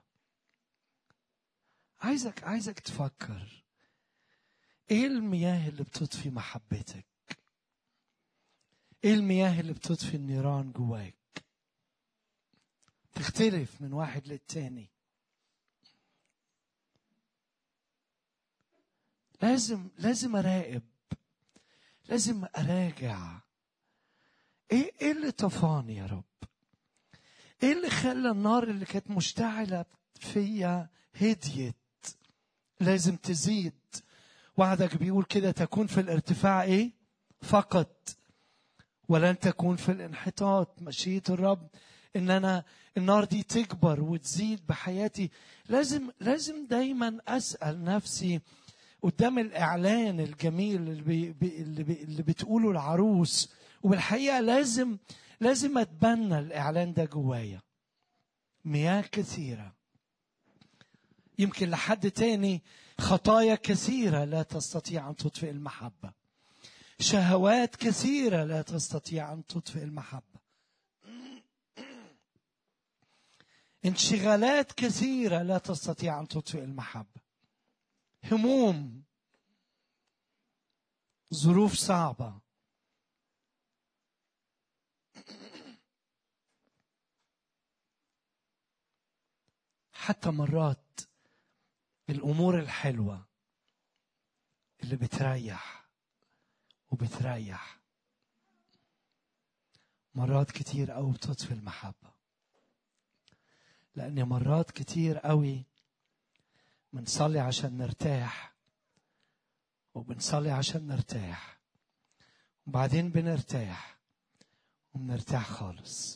عايزك عايزك تفكر ايه المياه اللي بتطفي محبتك ايه المياه اللي بتطفي النيران جواك تختلف من واحد للتاني لازم لازم اراقب لازم اراجع ايه ايه اللي طفاني يا رب ايه اللي خلى النار اللي كانت مشتعله فيا هديت لازم تزيد وعدك بيقول كده تكون في الارتفاع ايه فقط ولن تكون في الانحطاط مشيئة الرب ان انا النار دي تكبر وتزيد بحياتي لازم لازم دايما اسال نفسي قدام الاعلان الجميل اللي, بي بي اللي, بي اللي بتقوله العروس وبالحقيقه لازم لازم اتبنى الاعلان ده جوايا مياه كثيره يمكن لحد تاني خطايا كثيره لا تستطيع ان تطفئ المحبه شهوات كثيرة لا تستطيع أن تطفئ المحبة انشغالات كثيرة لا تستطيع أن تطفئ المحبة هموم ظروف صعبة حتى مرات الأمور الحلوة اللي بتريح وبتريح مرات كتير أوي بتطفي المحبة لأن مرات كتير أوي بنصلي عشان نرتاح وبنصلي عشان نرتاح وبعدين بنرتاح وبنرتاح خالص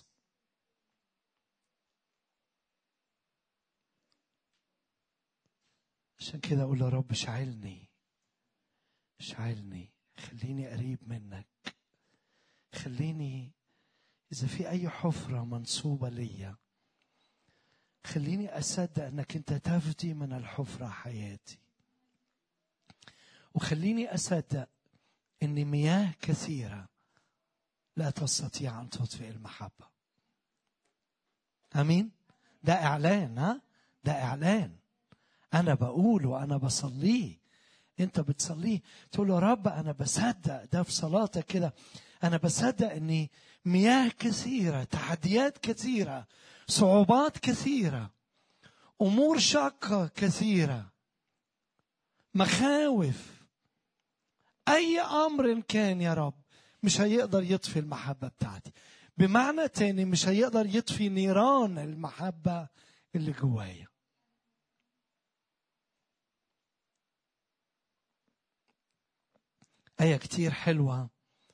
عشان كده أقول يا رب شعلني شعلني خليني قريب منك خليني إذا في أي حفرة منصوبة ليا خليني أصدق أنك أنت تفدي من الحفرة حياتي وخليني أصدق أن مياه كثيرة لا تستطيع أن تطفئ المحبة أمين ده إعلان ها ده إعلان أنا بقول وأنا بصليه أنت بتصليه تقول يا رب أنا بصدق ده في صلاتك كده أنا بصدق أني مياه كثيرة تحديات كثيرة صعوبات كثيرة أمور شاقة كثيرة مخاوف أي أمر كان يا رب مش هيقدر يطفي المحبة بتاعتي بمعنى تاني مش هيقدر يطفي نيران المحبة اللي جوايا آية كتير حلوة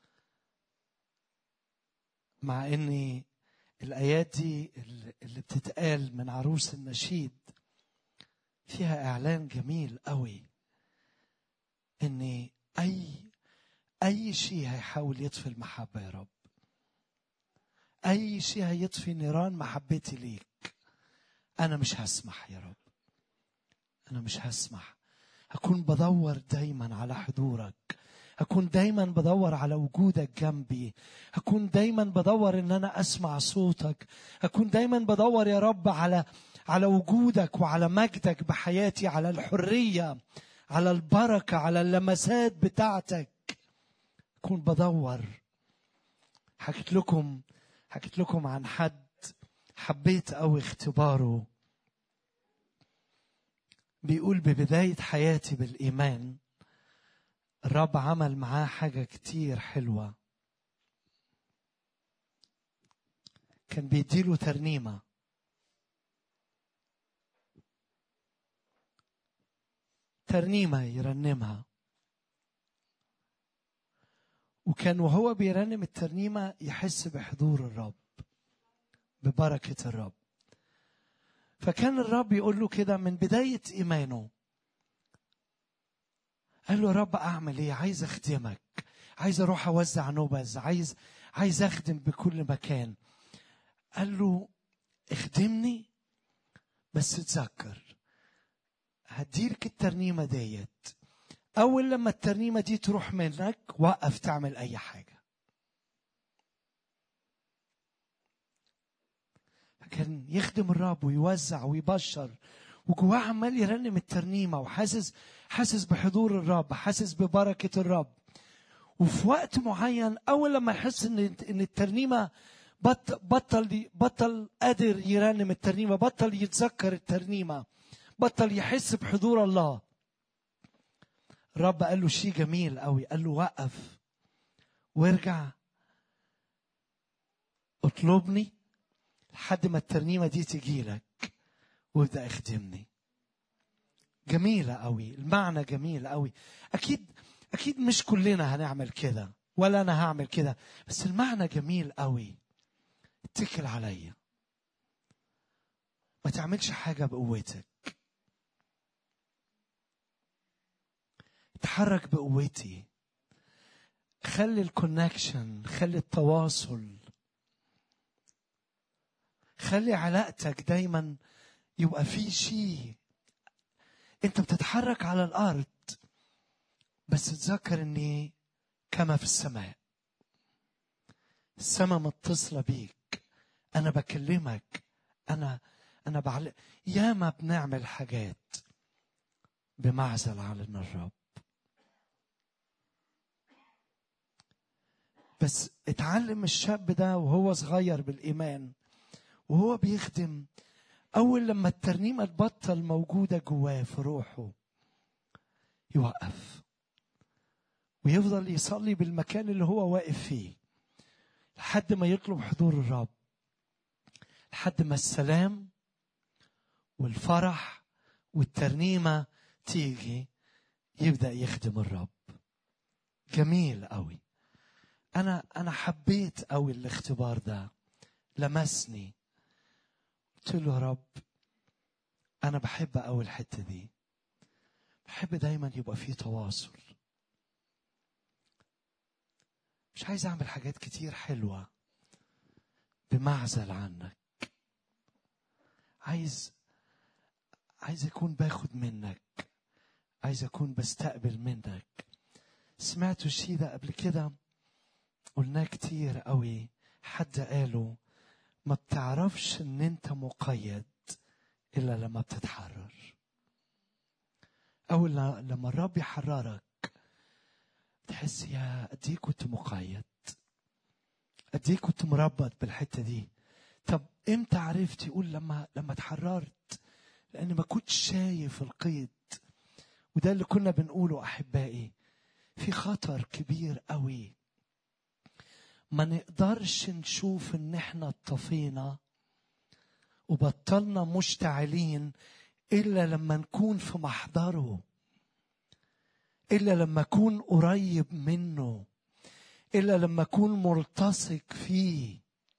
مع إني الآيات دي اللي بتتقال من عروس النشيد فيها إعلان جميل قوي إن أي أي شيء هيحاول يطفي المحبة يا رب أي شيء هيطفي نيران محبتي ليك أنا مش هسمح يا رب أنا مش هسمح هكون بدور دايما على حضورك هكون دايما بدور على وجودك جنبي هكون دايما بدور ان انا اسمع صوتك هكون دايما بدور يا رب على على وجودك وعلى مجدك بحياتي على الحريه على البركه على اللمسات بتاعتك اكون بدور حكيت لكم حكيت لكم عن حد حبيت قوي اختباره بيقول ببدايه حياتي بالايمان الرب عمل معاه حاجة كتير حلوة كان بيديله ترنيمة ترنيمة يرنمها وكان وهو بيرنم الترنيمة يحس بحضور الرب ببركة الرب فكان الرب يقول له كده من بداية إيمانه قال له يا رب اعمل ايه عايز اخدمك عايز اروح اوزع نبذ عايز عايز اخدم بكل مكان قال له اخدمني بس تذكر هديلك الترنيمة ديت أول لما الترنيمة دي تروح منك وقف تعمل أي حاجة كان يخدم الرب ويوزع ويبشر وجواه عمال يرنم الترنيمه وحاسس حاسس بحضور الرب حاسس ببركه الرب وفي وقت معين اول لما يحس ان ان الترنيمه بطل بطل بطل قادر يرنم الترنيمه بطل يتذكر الترنيمه بطل يحس بحضور الله الرب قال له شيء جميل قوي قال له وقف وارجع اطلبني لحد ما الترنيمه دي تجي لك وابدا اخدمني جميلة قوي المعنى جميل قوي أكيد أكيد مش كلنا هنعمل كده ولا أنا هعمل كده بس المعنى جميل قوي اتكل عليا ما تعملش حاجة بقوتك اتحرك بقوتي خلي الكونكشن خلي التواصل خلي علاقتك دايما يبقى في شيء انت بتتحرك على الارض بس تذكر ان كما في السماء السماء متصلة بيك أنا بكلمك أنا أنا بعلم ياما بنعمل حاجات بمعزل عن الرب بس اتعلم الشاب ده وهو صغير بالإيمان وهو بيخدم أول لما الترنيمة تبطل موجودة جواه في روحه يوقف ويفضل يصلي بالمكان اللي هو واقف فيه لحد ما يطلب حضور الرب لحد ما السلام والفرح والترنيمة تيجي يبدأ يخدم الرب جميل قوي أنا أنا حبيت قوي الاختبار ده لمسني قلت له يا رب أنا بحب قوي الحتة دي بحب دايما يبقى في تواصل مش عايز أعمل حاجات كتير حلوة بمعزل عنك عايز عايز أكون باخد منك عايز أكون بستقبل منك سمعتوا الشيء ده قبل كده قلناه كتير قوي حد قاله ما بتعرفش ان انت مقيد الا لما بتتحرر اول لما الرب يحررك تحس يا قد ايه كنت مقيد قد ايه كنت مربط بالحته دي طب امتى عرفت يقول لما لما اتحررت لان ما كنتش شايف القيد وده اللي كنا بنقوله احبائي في خطر كبير قوي ما نقدرش نشوف ان احنا اتطفينا وبطلنا مشتعلين الا لما نكون في محضره الا لما اكون قريب منه الا لما اكون ملتصق فيه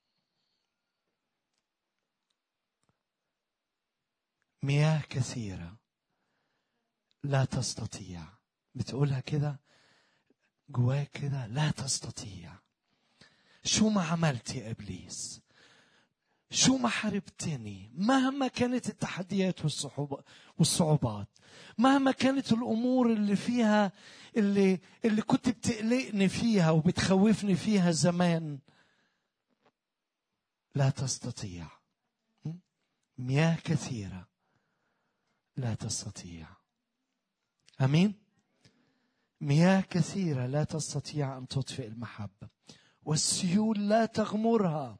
مياه كثيره لا تستطيع بتقولها كده جواك كده لا تستطيع شو ما عملت يا ابليس شو ما حاربتني مهما كانت التحديات والصعوبات مهما كانت الامور اللي فيها اللي اللي كنت بتقلقني فيها وبتخوفني فيها زمان لا تستطيع مياه كثيره لا تستطيع امين مياه كثيره لا تستطيع ان تطفئ المحبه والسيول لا تغمرها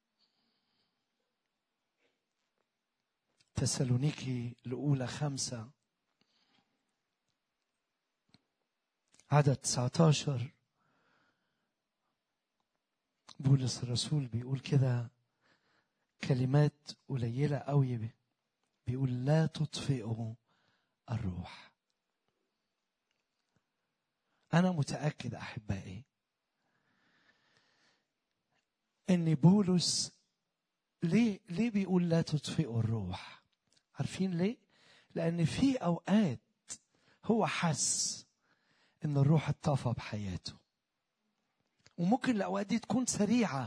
تسالونيكي الأولى خمسة عدد 19 بولس الرسول بيقول كده كلمات قليلة قوي بيقول لا تطفئوا الروح أنا متأكد أحبائي ان بولس ليه ليه بيقول لا تطفئوا الروح عارفين ليه لان في اوقات هو حس ان الروح اتطفى بحياته وممكن الاوقات دي تكون سريعه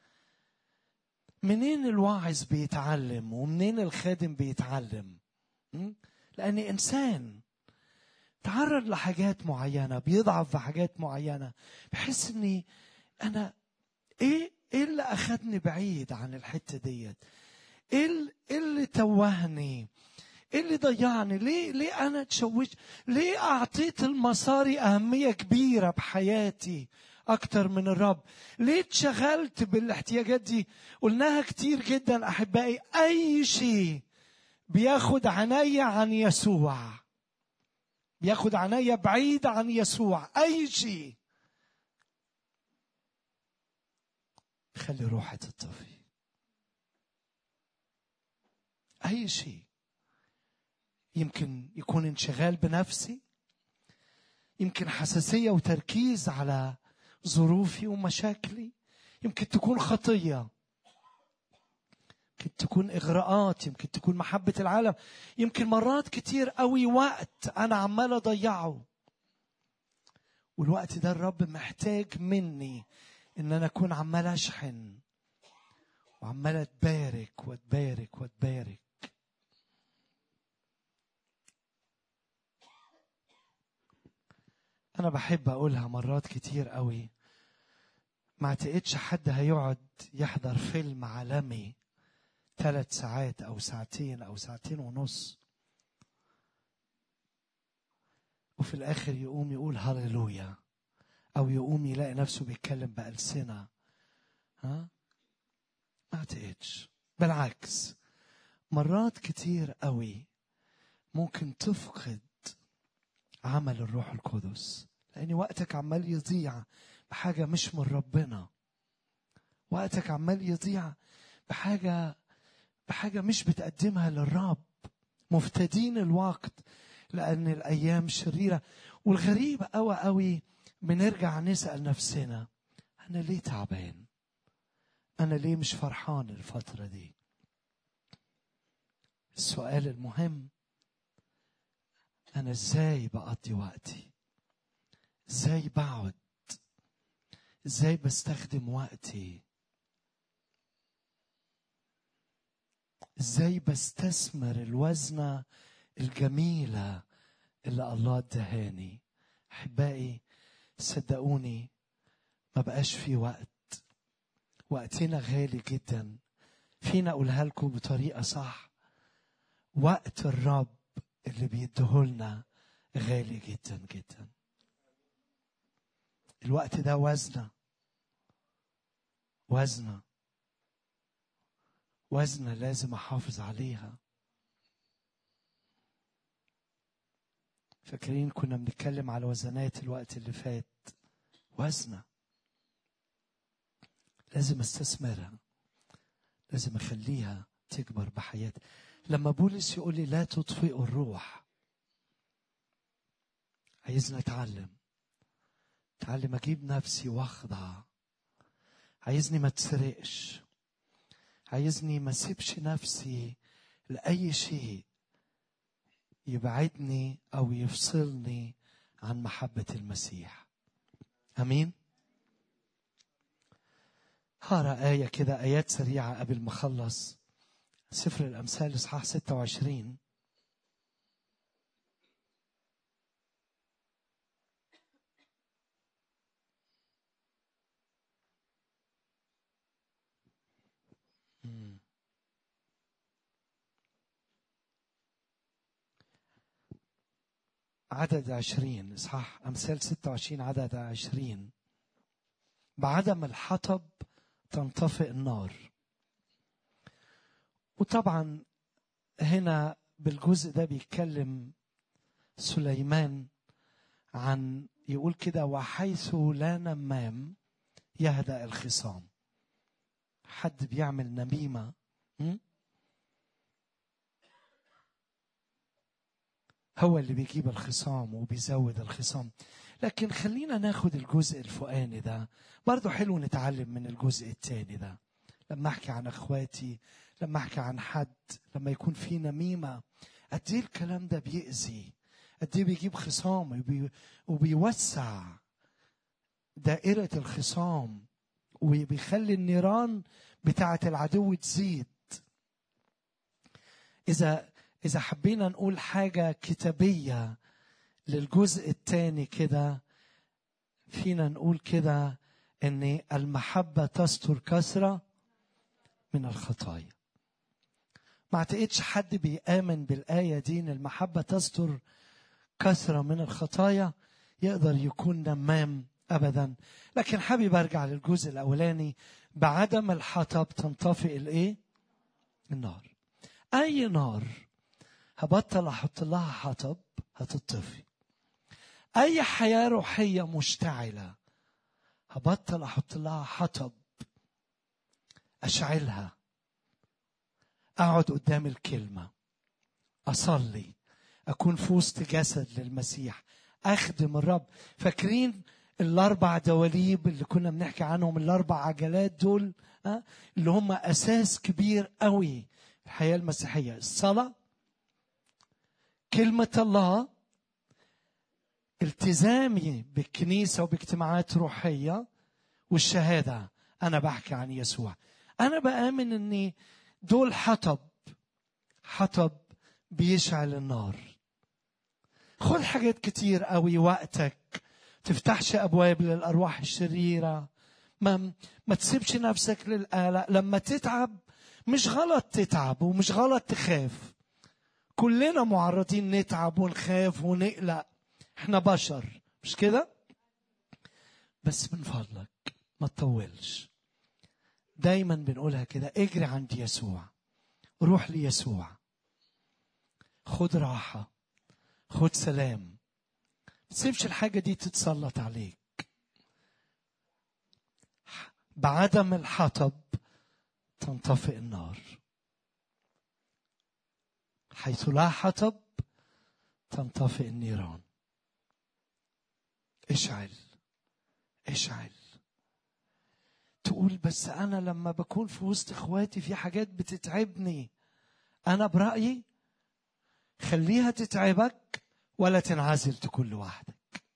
منين الواعظ بيتعلم ومنين الخادم بيتعلم لان انسان تعرض لحاجات معينه بيضعف في حاجات معينه بحس اني انا ايه ايه اللي اخدني بعيد عن الحته ديت ايه اللي توهني ايه اللي ضيعني ليه ليه انا اتشوشت ليه اعطيت المصاري اهميه كبيره بحياتي اكتر من الرب ليه اتشغلت بالاحتياجات دي قلناها كتير جدا احبائي اي شيء بياخد عينيا عن يسوع بياخد عينيا بعيد عن يسوع اي شيء خلي روحي تطفي اي شيء يمكن يكون انشغال بنفسي يمكن حساسيه وتركيز على ظروفي ومشاكلي يمكن تكون خطيه يمكن تكون اغراءات يمكن تكون محبه العالم يمكن مرات كتير قوي وقت انا عمال اضيعه والوقت ده الرب محتاج مني ان انا اكون عمال اشحن وعمال اتبارك واتبارك واتبارك أنا بحب أقولها مرات كتير قوي ما اعتقدش حد هيقعد يحضر فيلم عالمي ثلاث ساعات أو ساعتين أو ساعتين ونص وفي الآخر يقوم يقول هللويا أو يقوم يلاقي نفسه بيتكلم بألسنة ها ما اعتقدش بالعكس مرات كتير قوي ممكن تفقد عمل الروح القدس لأن وقتك عمال يضيع بحاجة مش من ربنا وقتك عمال يضيع بحاجة بحاجة مش بتقدمها للرب مفتدين الوقت لأن الأيام شريرة والغريب قوي قوي بنرجع نسأل نفسنا أنا ليه تعبان؟ أنا ليه مش فرحان الفترة دي؟ السؤال المهم أنا إزاي بقضي وقتي؟ إزاي بقعد؟ إزاي بستخدم وقتي؟ إزاي بستثمر الوزنة الجميلة اللي الله ادهاني؟ أحبائي صدقوني ما بقاش في وقت وقتنا غالي جدا فينا اقولها لكم بطريقه صح وقت الرب اللي بيديهولنا غالي جدا جدا الوقت ده وزنه وزنه وزنه لازم احافظ عليها فاكرين كنا بنتكلم على وزنات الوقت اللي فات وزنه لازم استثمرها لازم اخليها تكبر بحياتي لما بولس يقول لي لا تطفئوا الروح عايزني اتعلم اتعلم اجيب نفسي واخضع عايزني ما اتسرقش عايزني ما اسيبش نفسي لاي شيء يبعدني او يفصلني عن محبه المسيح امين هقرا آية كده آيات سريعة قبل ما أخلص سفر الأمثال إصحاح 26 مم. عدد عشرين إصحاح أمثال 26 عدد عشرين بعدم الحطب تنطفئ النار وطبعا هنا بالجزء ده بيتكلم سليمان عن يقول كده وحيث لا نمام يهدأ الخصام حد بيعمل نميمة م? هو اللي بيجيب الخصام وبيزود الخصام لكن خلينا ناخد الجزء الفوقاني ده برضه حلو نتعلم من الجزء التاني ده لما احكي عن اخواتي لما احكي عن حد لما يكون في نميمه قد ايه الكلام ده بيأذي قد ايه بيجيب خصام وبي وبيوسع دائرة الخصام وبيخلي النيران بتاعة العدو تزيد إذا إذا حبينا نقول حاجة كتابية للجزء الثاني كده فينا نقول كده ان المحبه تستر كثره من الخطايا ما اعتقدش حد بيامن بالايه دي ان المحبه تستر كثره من الخطايا يقدر يكون نمام ابدا لكن حابب ارجع للجزء الاولاني بعدم الحطب تنطفئ الايه النار اي نار هبطل احط لها حطب هتطفي اي حياه روحيه مشتعله هبطل احط لها حطب اشعلها اقعد قدام الكلمه اصلي اكون في وسط جسد للمسيح اخدم الرب فاكرين الاربع دواليب اللي كنا بنحكي عنهم الاربع عجلات دول أه؟ اللي هم اساس كبير قوي الحياه المسيحيه الصلاه كلمه الله التزامي بالكنيسة وباجتماعات روحية والشهادة أنا بحكي عن يسوع أنا بآمن أن دول حطب حطب بيشعل النار خد حاجات كتير قوي وقتك تفتحش ابواب للارواح الشريره ما ما تسيبش نفسك للقلق لما تتعب مش غلط تتعب ومش غلط تخاف كلنا معرضين نتعب ونخاف ونقلق احنا بشر مش كده بس من فضلك ما تطولش دايما بنقولها كده اجري عند يسوع روح ليسوع خد راحة خد سلام ما تسيبش الحاجة دي تتسلط عليك بعدم الحطب تنطفئ النار حيث لا حطب تنطفئ النيران اشعل اشعل تقول بس انا لما بكون في وسط اخواتي في حاجات بتتعبني انا برايي خليها تتعبك ولا تنعزل تكون لوحدك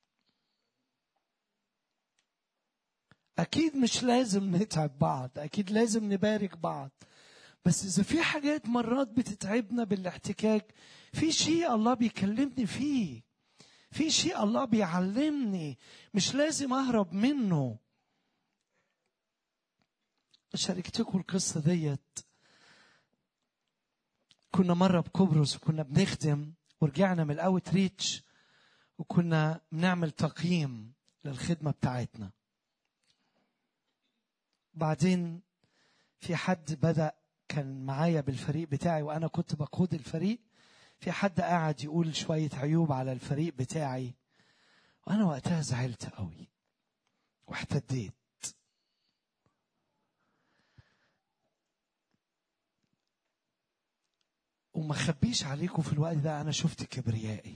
اكيد مش لازم نتعب بعض اكيد لازم نبارك بعض بس اذا في حاجات مرات بتتعبنا بالاحتكاك في شيء الله بيكلمني فيه في شيء الله بيعلمني مش لازم اهرب منه شاركتكم القصة ديت كنا مرة بقبرص وكنا بنخدم ورجعنا من الأوت ريتش وكنا بنعمل تقييم للخدمة بتاعتنا بعدين في حد بدأ كان معايا بالفريق بتاعي وأنا كنت بقود الفريق في حد قاعد يقول شوية عيوب على الفريق بتاعي وأنا وقتها زعلت قوي واحتديت وما خبيش عليكم في الوقت ده انا شفت كبريائي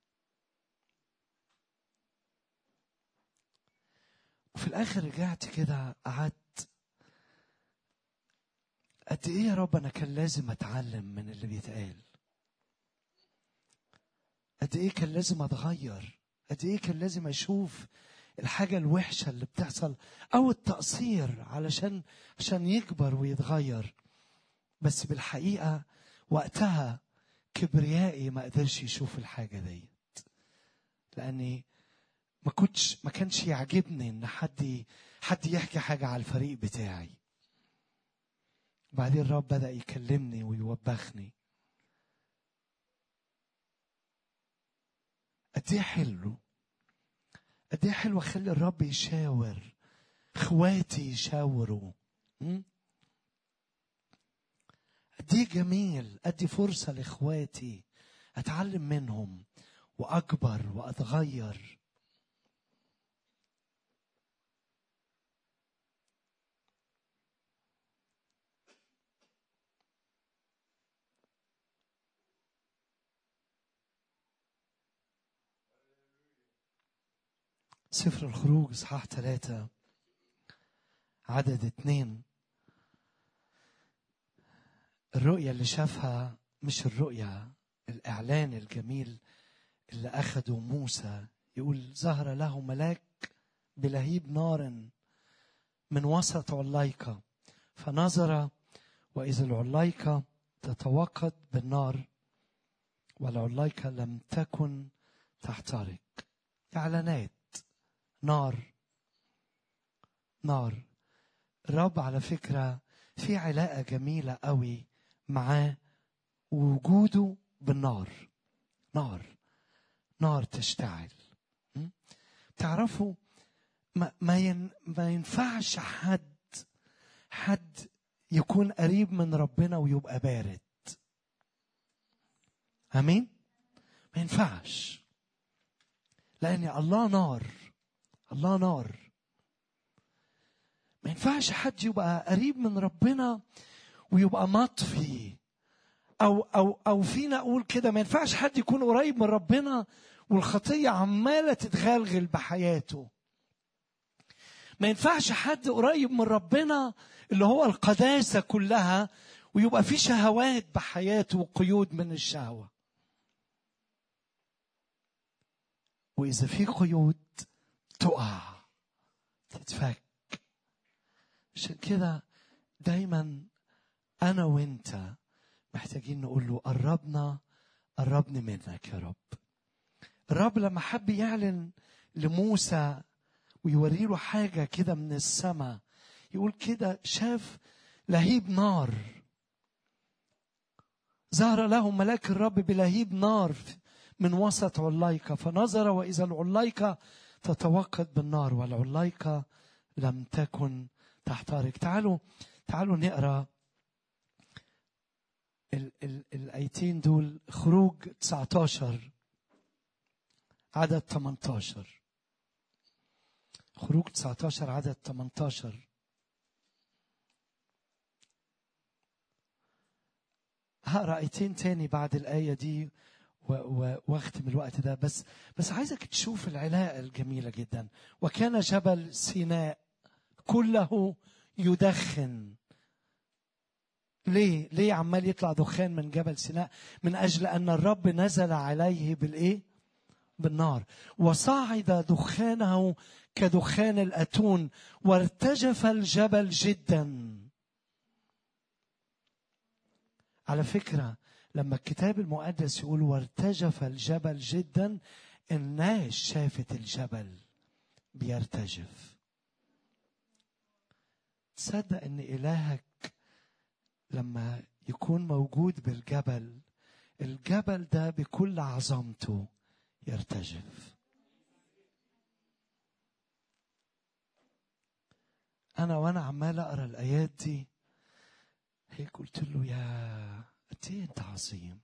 وفي الاخر رجعت كده قعدت قد ايه يا رب انا كان لازم اتعلم من اللي بيتقال قد ايه كان لازم اتغير قد ايه كان لازم اشوف الحاجه الوحشه اللي بتحصل او التقصير علشان عشان يكبر ويتغير بس بالحقيقه وقتها كبريائي ما قدرش يشوف الحاجه ديت لاني ما كنتش ما كانش يعجبني ان حد حد يحكي حاجه على الفريق بتاعي بعدين الرب بدا يكلمني ويوبخني قد ايه حلو قد ايه حلو اخلي الرب يشاور اخواتي يشاوروا م? قد ايه جميل ادي فرصه لاخواتي اتعلم منهم واكبر واتغير سفر الخروج اصحاح ثلاثة عدد اتنين الرؤية اللي شافها مش الرؤية الإعلان الجميل اللي أخده موسى يقول ظهر له ملاك بلهيب نار من وسط علايقة فنظر وإذا العلايقة تتوقد بالنار والعلايقة لم تكن تحترق إعلانات نار نار الرب على فكرة في علاقة جميلة قوي معاه ووجوده بالنار نار نار تشتعل م? تعرفوا ما, ما, ين ما ينفعش حد حد يكون قريب من ربنا ويبقى بارد امين ما ينفعش لان الله نار الله نار ما ينفعش حد يبقى قريب من ربنا ويبقى مطفي او او او فينا اقول كده ما ينفعش حد يكون قريب من ربنا والخطيه عماله تتغلغل بحياته ما ينفعش حد قريب من ربنا اللي هو القداسه كلها ويبقى في شهوات بحياته وقيود من الشهوه واذا في قيود تقع تتفك عشان كده دايما انا وانت محتاجين نقول له قربنا قربني منك يا رب الرب لما حب يعلن لموسى ويوري له حاجة كده من السماء يقول كده شاف لهيب نار ظهر له ملاك الرب بلهيب نار من وسط علايقة فنظر وإذا العلايقة تتوقد بالنار والعلايقة لم تكن تحترق تعالوا تعالوا نقرا ال ال الايتين دول خروج 19 عدد 18 خروج 19 عدد 18 هقرا ايتين تاني بعد الايه دي و- و- واختم الوقت ده بس بس عايزك تشوف العلاقه الجميله جدا وكان جبل سيناء كله يدخن ليه ليه عمال يطلع دخان من جبل سيناء من اجل ان الرب نزل عليه بالايه بالنار وصعد دخانه كدخان الاتون وارتجف الجبل جدا على فكره لما الكتاب المقدس يقول وارتجف الجبل جدا الناس شافت الجبل بيرتجف تصدق ان الهك لما يكون موجود بالجبل الجبل ده بكل عظمته يرتجف انا وانا عمال اقرا الايات دي هيك قلت له يا قد ايه انت عظيم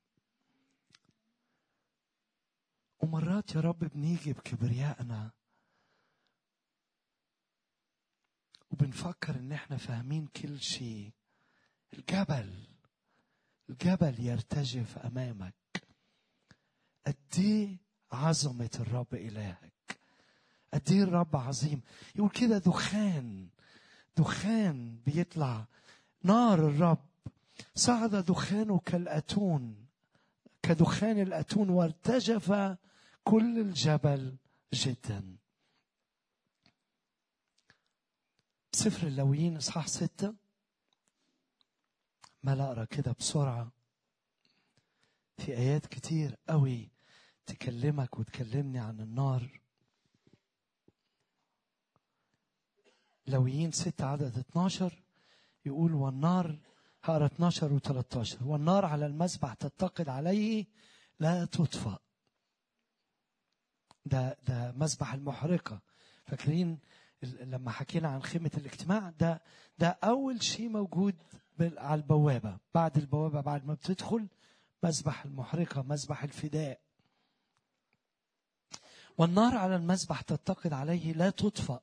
ومرات يا رب بنيجي بكبريائنا وبنفكر ان احنا فاهمين كل شيء الجبل الجبل يرتجف امامك قد ايه عظمه الرب الهك قد ايه الرب عظيم يقول كده دخان دخان بيطلع نار الرب صعد دخانه كالاتون كدخان الاتون وارتجف كل الجبل جدا سفر اللويين اصحاح ستة ما اقرا كده بسرعة في آيات كتير قوي تكلمك وتكلمني عن النار لويين ستة عدد 12 يقول والنار هقرا 12 و 13 والنار على المذبح تتقد عليه لا تطفأ ده ده مذبح المحرقة فاكرين ال- لما حكينا عن خيمة الاجتماع ده ده أول شيء موجود بال- على البوابة بعد البوابة بعد ما بتدخل مذبح المحرقة مذبح الفداء والنار على المذبح تتقد عليه لا تطفأ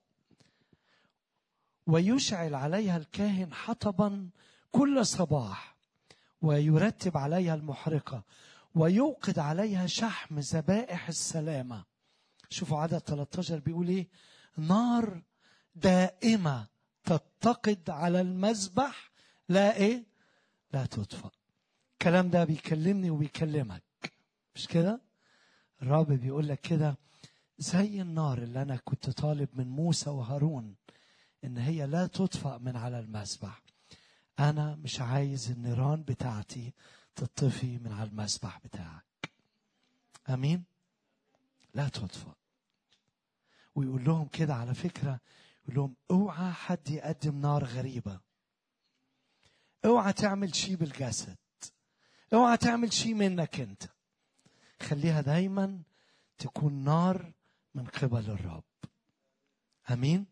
ويشعل عليها الكاهن حطبا كل صباح ويرتب عليها المحرقة ويوقد عليها شحم ذبائح السلامة شوفوا عدد 13 بيقول ايه نار دائمة تتقد على المذبح لا ايه لا تطفأ الكلام ده بيكلمني وبيكلمك مش كده الرب بيقول لك كده زي النار اللي انا كنت طالب من موسى وهارون ان هي لا تطفأ من على المذبح انا مش عايز النيران بتاعتي تطفي من على المذبح بتاعك امين لا تطفأ ويقول لهم كده على فكرة يقول لهم اوعى حد يقدم نار غريبة اوعى تعمل شيء بالجسد اوعى تعمل شيء منك انت خليها دايما تكون نار من قبل الرب امين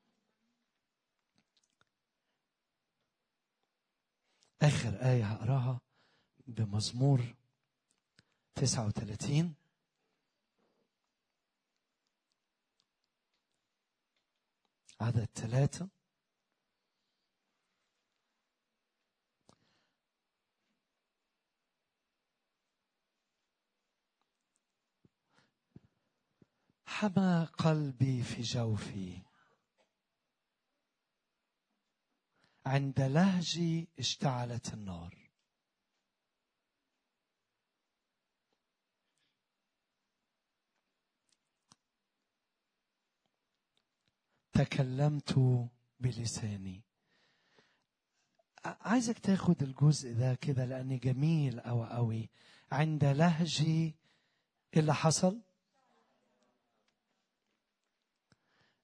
اخر ايه هقراها بمزمور 39 عدد ثلاثة حمى قلبي في جوفي عند لهجي اشتعلت النار تكلمت بلساني ع- عايزك تاخد الجزء ده كده لأني جميل أوي أوي عند لهجي إيه اللي حصل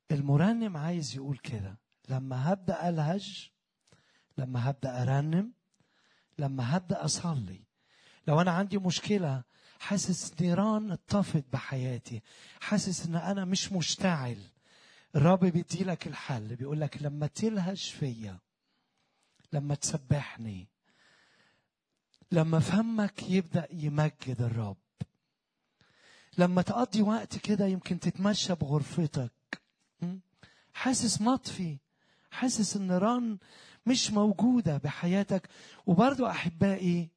المرنم عايز يقول كده لما هبدا الهج لما هبدا ارنم لما هبدا اصلي لو انا عندي مشكله حاسس نيران اتطفت بحياتي حاسس ان انا مش مشتعل الرب بيدي لك الحل بيقول لك لما تلهج فيا لما تسبحني لما فمك يبدا يمجد الرب لما تقضي وقت كده يمكن تتمشى بغرفتك م? حاسس مطفي حاسس ان نيران مش موجوده بحياتك وبرضو احبائي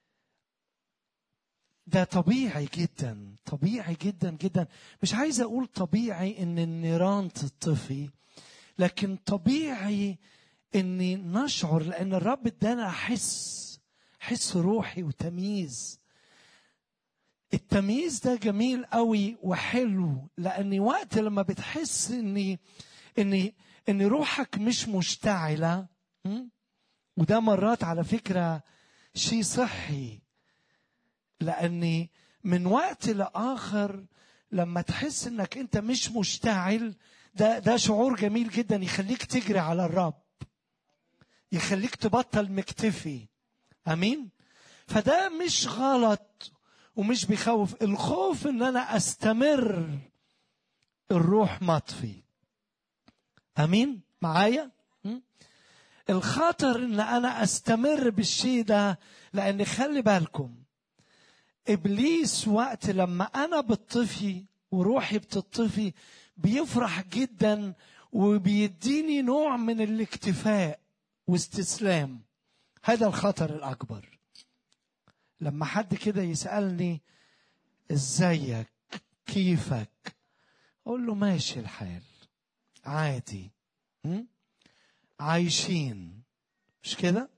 ده طبيعي جدا طبيعي جدا جدا مش عايز اقول طبيعي ان النيران تطفي لكن طبيعي اني نشعر لان الرب ادانا حس حس روحي وتمييز التمييز ده جميل قوي وحلو لاني وقت لما بتحس اني اني ان روحك مش مشتعله م? وده مرات على فكره شيء صحي لاني من وقت لاخر لما تحس انك انت مش مشتعل ده ده شعور جميل جدا يخليك تجري على الرب يخليك تبطل مكتفي امين فده مش غلط ومش بيخوف الخوف ان انا استمر الروح مطفي امين معايا م? الخطر ان انا استمر بالشيء ده لان خلي بالكم ابليس وقت لما انا بتطفي وروحي بتطفي بيفرح جدا وبيديني نوع من الاكتفاء واستسلام هذا الخطر الاكبر لما حد كده يسالني ازيك كيفك اقول له ماشي الحال عادي م? عايشين مش كده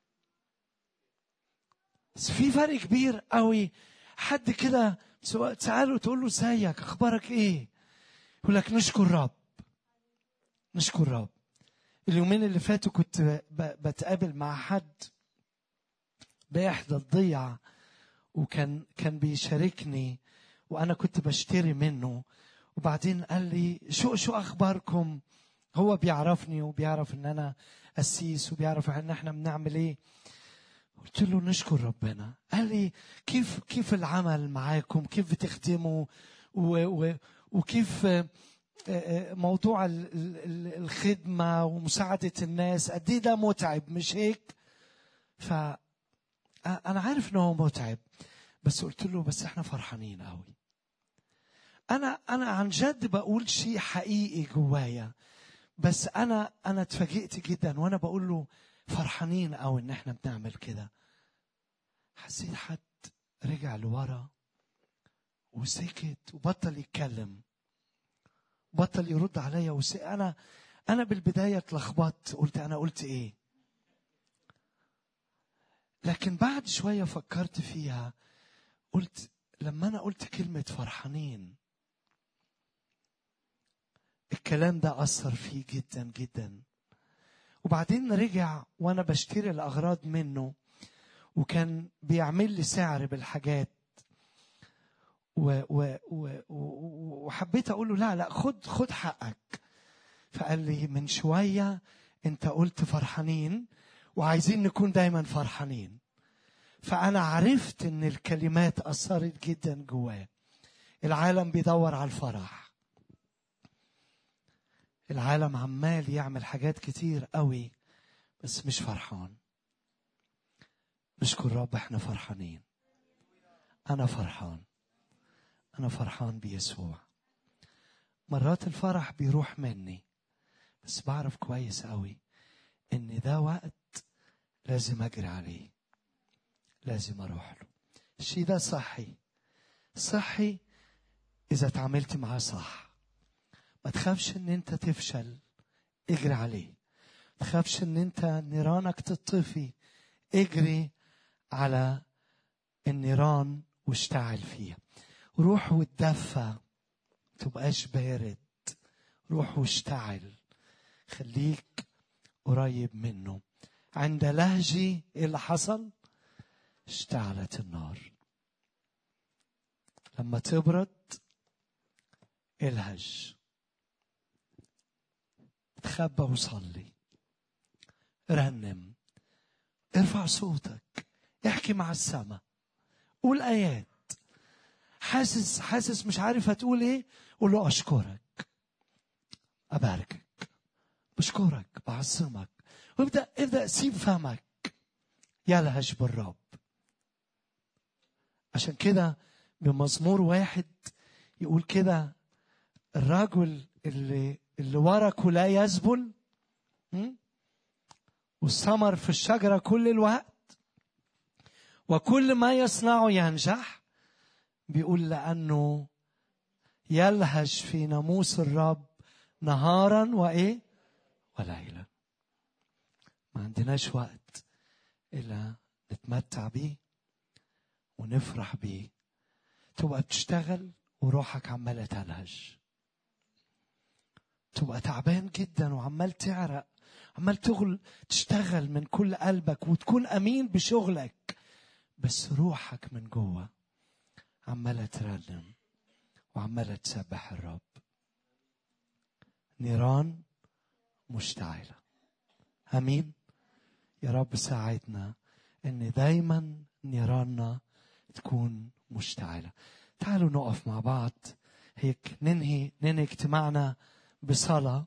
بس في فرق كبير قوي حد كده سواء تساله تقول له ازيك اخبارك ايه يقول لك نشكر رب نشكر رب اليومين اللي فاتوا كنت ب- بتقابل مع حد باحدى الضيع وكان كان بيشاركني وانا كنت بشتري منه وبعدين قال لي شو شو اخباركم هو بيعرفني وبيعرف ان انا قسيس وبيعرف ان احنا بنعمل ايه قلت له نشكر ربنا قال لي كيف كيف العمل معاكم كيف بتخدموا و و وكيف آه، آه، موضوع ال- ال- ال- الخدمة ومساعدة الناس قد ايه ده متعب مش هيك ف أنا عارف إن هو متعب بس قلت له بس إحنا فرحانين قوي أنا أنا عن جد بقول شيء حقيقي جوايا بس أنا أنا اتفاجئت جدا وأنا بقول له فرحانين قوي إن إحنا بنعمل كده حسيت حد رجع لورا وسكت وبطل يتكلم بطل يرد عليا وس... انا انا بالبدايه اتلخبطت قلت انا قلت ايه لكن بعد شويه فكرت فيها قلت لما انا قلت كلمه فرحانين الكلام ده اثر فيه جدا جدا وبعدين رجع وانا بشتري الاغراض منه وكان بيعمل لي سعر بالحاجات و و و و وحبيت اقول له لا لا خد خد حقك فقال لي من شويه انت قلت فرحانين وعايزين نكون دايما فرحانين فانا عرفت ان الكلمات اثرت جدا جواه العالم بيدور على الفرح العالم عمال يعمل حاجات كتير قوي بس مش فرحان نشكر رب احنا فرحانين انا فرحان انا فرحان بيسوع مرات الفرح بيروح مني بس بعرف كويس قوي ان ده وقت لازم اجري عليه لازم اروح له الشيء ده صحي صحي اذا اتعاملت معاه صح ما تخافش ان انت تفشل اجري عليه ما تخافش ان انت نيرانك تطفي اجري على النيران واشتعل فيها روح واتدفى تبقاش بارد روح واشتعل خليك قريب منه عند لهجي ايه اللي حصل اشتعلت النار لما تبرد الهج استخبى وصلي رنم ارفع صوتك احكي مع السماء قول ايات حاسس حاسس مش عارف هتقول ايه قول له اشكرك اباركك بشكرك بعظمك وابدا ابدا سيب فمك يلهج بالرب عشان كده بمزمور واحد يقول كده الرجل اللي اللي ورقه لا يذبل م? والثمر في الشجرة كل الوقت وكل ما يصنعه ينجح بيقول لأنه يلهج في ناموس الرب نهارا وإيه وليلا ما عندناش وقت إلا نتمتع بيه ونفرح بيه تبقى بتشتغل وروحك عمالة تلهج تبقى تعبان جدا وعمال تعرق عمال تغل تشتغل من كل قلبك وتكون امين بشغلك بس روحك من جوه عماله ترنم وعماله تسبح الرب نيران مشتعله امين يا رب ساعدنا ان دايما نيراننا تكون مشتعله تعالوا نقف مع بعض هيك ننهي ننهي اجتماعنا بصلاه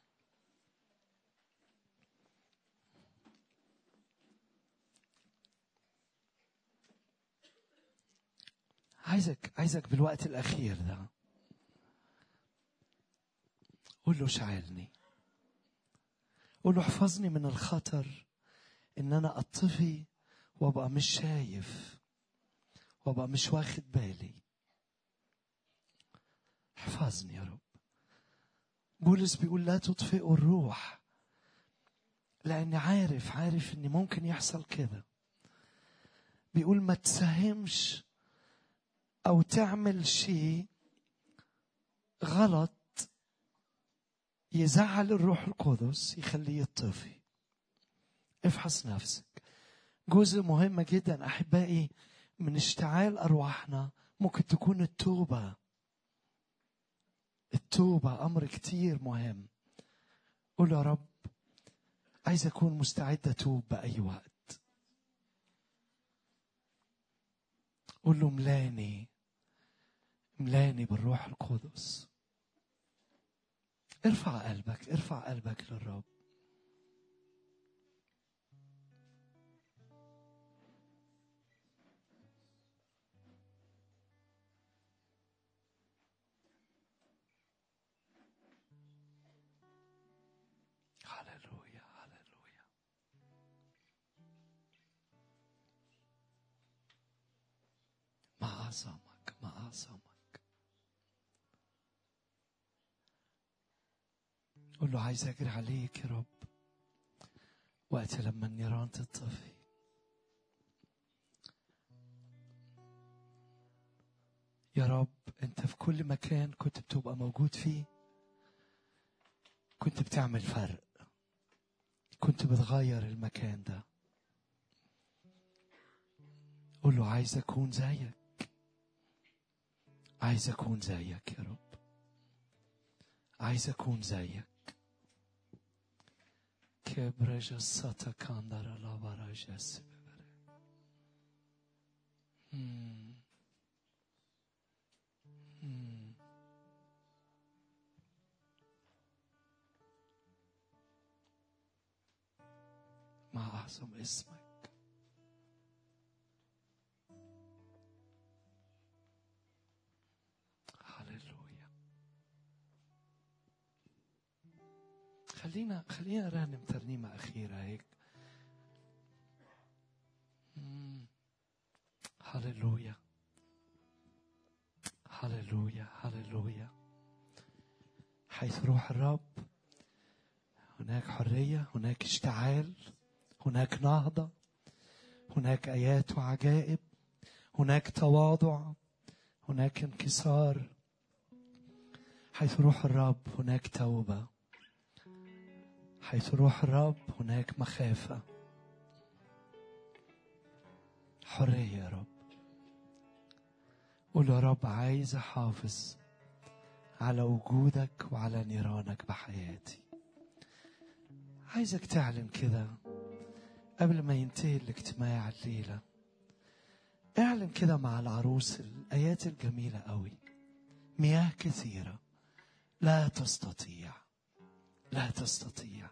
عايزك عايزك بالوقت الأخير ده قول له شعلني قول له احفظني من الخطر إن أنا أطفي وأبقى مش شايف وأبقى مش واخد بالي احفظني يا رب بولس بيقول لا تطفئوا الروح لأني عارف عارف إن ممكن يحصل كده بيقول ما تساهمش او تعمل شيء غلط يزعل الروح القدس يخليه يطفي افحص نفسك جزء مهم جدا احبائي من اشتعال ارواحنا ممكن تكون التوبه التوبه امر كتير مهم قول يا رب عايز اكون مستعد اتوب باي وقت قول له ملاني ملاني بالروح القدس ارفع قلبك ارفع قلبك للرب هللويا هللويا ما أعظمك ما أعظمك قول له عايز أجري عليك يا رب وقت لما النيران تطفي يا رب أنت في كل مكان كنت بتبقى موجود فيه كنت بتعمل فرق كنت بتغير المكان ده قول له عايز أكون زيك عايز أكون زيك يا رب عايز أكون زيك كبرج السطا كاندر لا براج مع أعظم اسمك هللويا خلينا خلينا نرنم ترنيمة أخيرة هيك مم. هللويا هللويا هللويا حيث روح الرب هناك حرية هناك اشتعال هناك نهضة هناك آيات وعجائب هناك تواضع هناك انكسار حيث روح الرب هناك توبة حيث روح الرب هناك مخافة حرية يا رب قول يا رب عايز أحافظ على وجودك وعلى نيرانك بحياتي عايزك تعلن كده قبل ما ينتهي الاجتماع الليلة اعلن كده مع العروس الآيات الجميلة قوي مياه كثيرة لا تستطيع لا تستطيع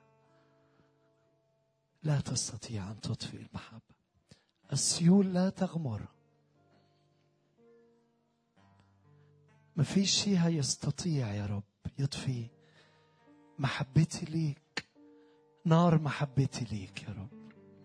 لا تستطيع أن تطفئ المحبة السيول لا تغمر مفيش شيء هيستطيع يا رب يطفي محبتي ليك نار محبتي ليك يا رب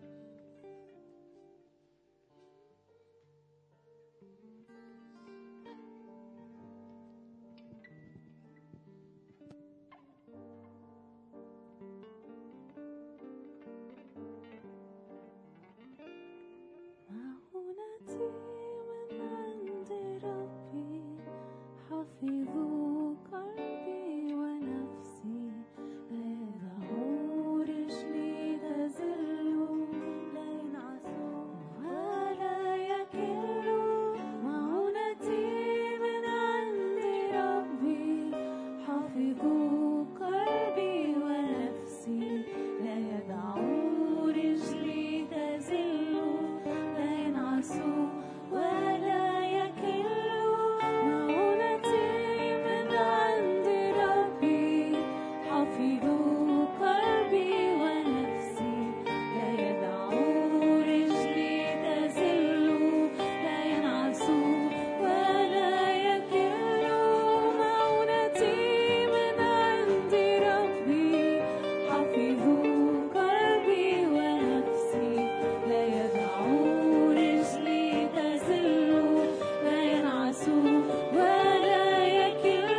معونتي من عند ربي حفظ قلبي ونفسي لا يدعو رجلي تزل لا ينعس ولا يكل معونتي من عند ربي حفظ قلبي ونفسي لا يدعو رجلي تزل لا ينعس ولا يكل معونتي من عند ربي حفظ قلبي ونفسي لا يدعو رجلي تزل لا ينعس ولا يكل معونتي من عند ربي حفظ قلبي ونفسي لا يدعو رجلي تزل لا ينعس ولا يكل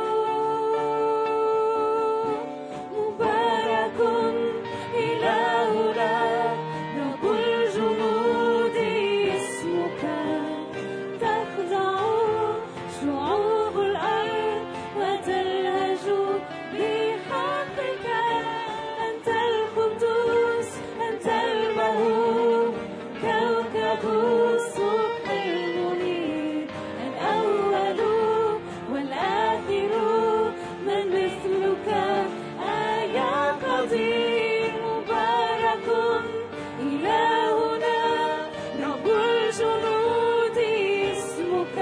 مبارك إلهنا رب الجنود اسمك تخضع شعوب الأرض وتلهج بحقك أنت القدوس أنت المهوب كوكب الصبح المنير الأول والآخر من مثلك آية قدير مبارك إلهنا رب الجنود اسمك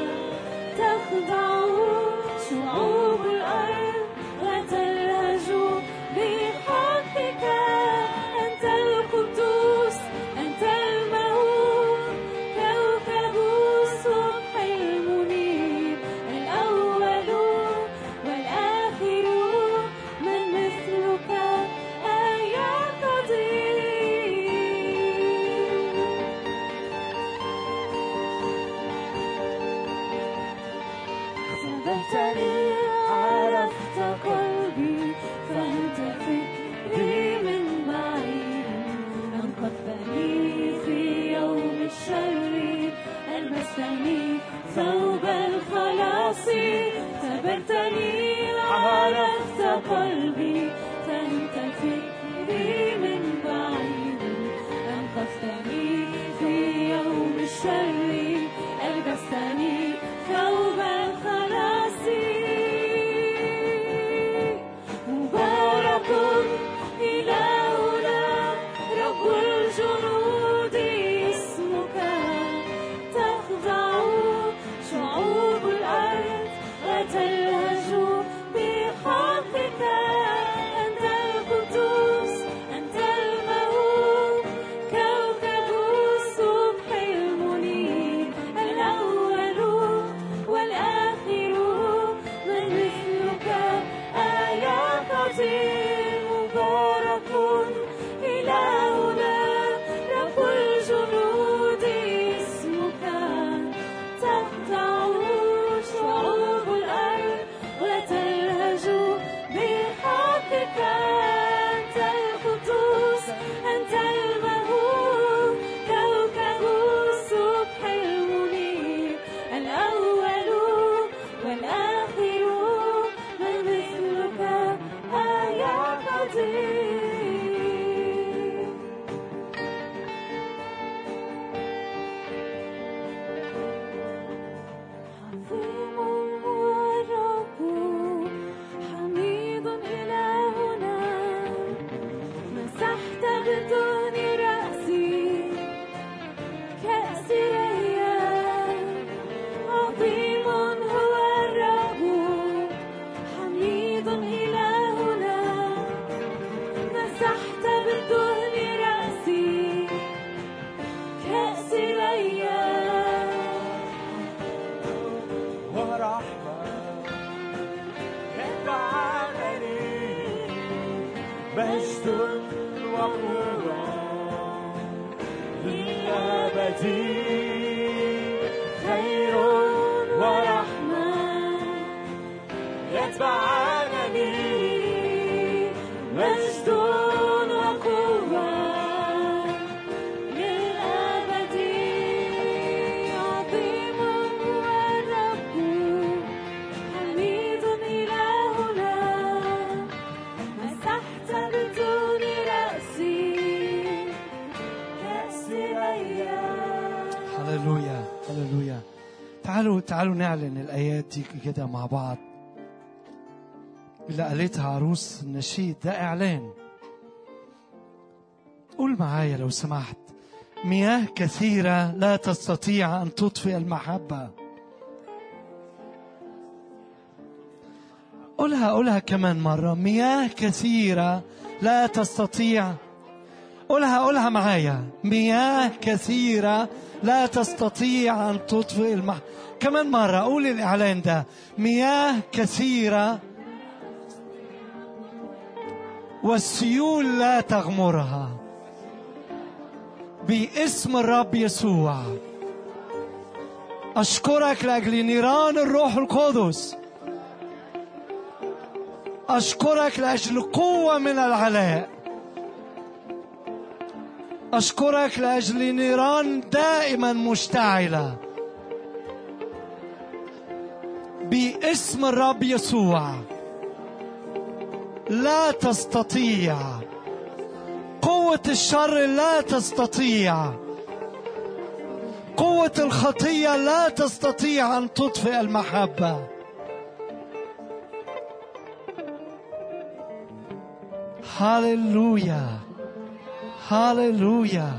تخضع شعوب الأرض وتلهج بحقك أنت القدوس أنت المهوب كوكب الصبح المنير الأول والآخر من مثلك آية قدير اختبرتني عرفت قلبي فهمت فكري من بعيد أنقذتني في يوم الشر ألبستني ثوب الخلاص اختبرتني عرفت قلبي فهمت فكري من بعيد أنقذتني في يوم الشر ألبستني ثوب الخلاص مبارك إلهنا رب الجنود اسمك تخضع شعوب الأرض وتلهج بحقك أنت القدوس أنت المهوب كوكب الصبح المنير الأول والآخر من مثلك آية قدير مبارك إلهنا رب الجنود اسمك تخضع شعوب الأرض وتلهج بحقك أنت القدوس أنت المهوب كوكب الصبح المنير الأول والآخر من مثلك آية قدير عظيم هو الرب حميد إلهنا
مجد وقوة للأبد خير ورحمة يتبعانني
مجد وقوة للأبد عظيم هو الرب حميد إلهنا مسحت بدون رأسي كأس الأيام
هللويا هللويا تعالوا تعالوا نعلن الآيات دي كده مع بعض اللي قالتها عروس النشيد ده إعلان قول معايا لو سمحت مياه كثيرة لا تستطيع أن تطفئ المحبة قولها قولها كمان مرة مياه كثيرة لا تستطيع قولها قولها معايا مياه كثيرة لا تستطيع أن تطفئ المح كمان مرة قول الإعلان ده مياه كثيرة والسيول لا تغمرها باسم الرب يسوع أشكرك لأجل نيران الروح القدس أشكرك لأجل قوة من العلاء أشكرك لأجل نيران دائما مشتعلة باسم الرب يسوع لا تستطيع قوة الشر لا تستطيع قوة الخطية لا تستطيع أن تطفئ المحبة هاليلويا هاليلويا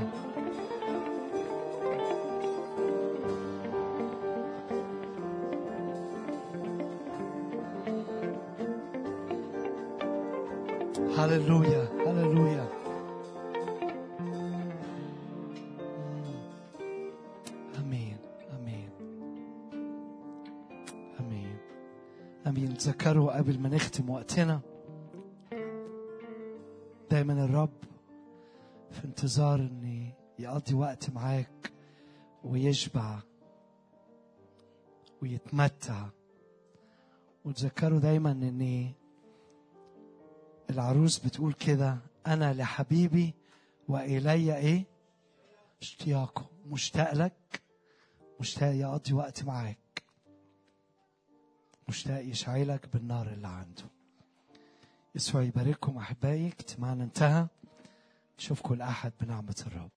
هاليلويا هاليلويا امين امين امين امين تذكروا قبل ما نختم وقتنا دايما الرب في انتظار اني يقضي وقت معاك ويشبع ويتمتع وتذكروا دايما ان العروس بتقول كده انا لحبيبي والي ايه اشتياقه مشتاق لك مشتاق يقضي وقت معاك مشتاق يشعلك بالنار اللي عنده يسوع يبارككم احبائي اجتماعنا انتهى نشوفكم الاحد بنعمه الرب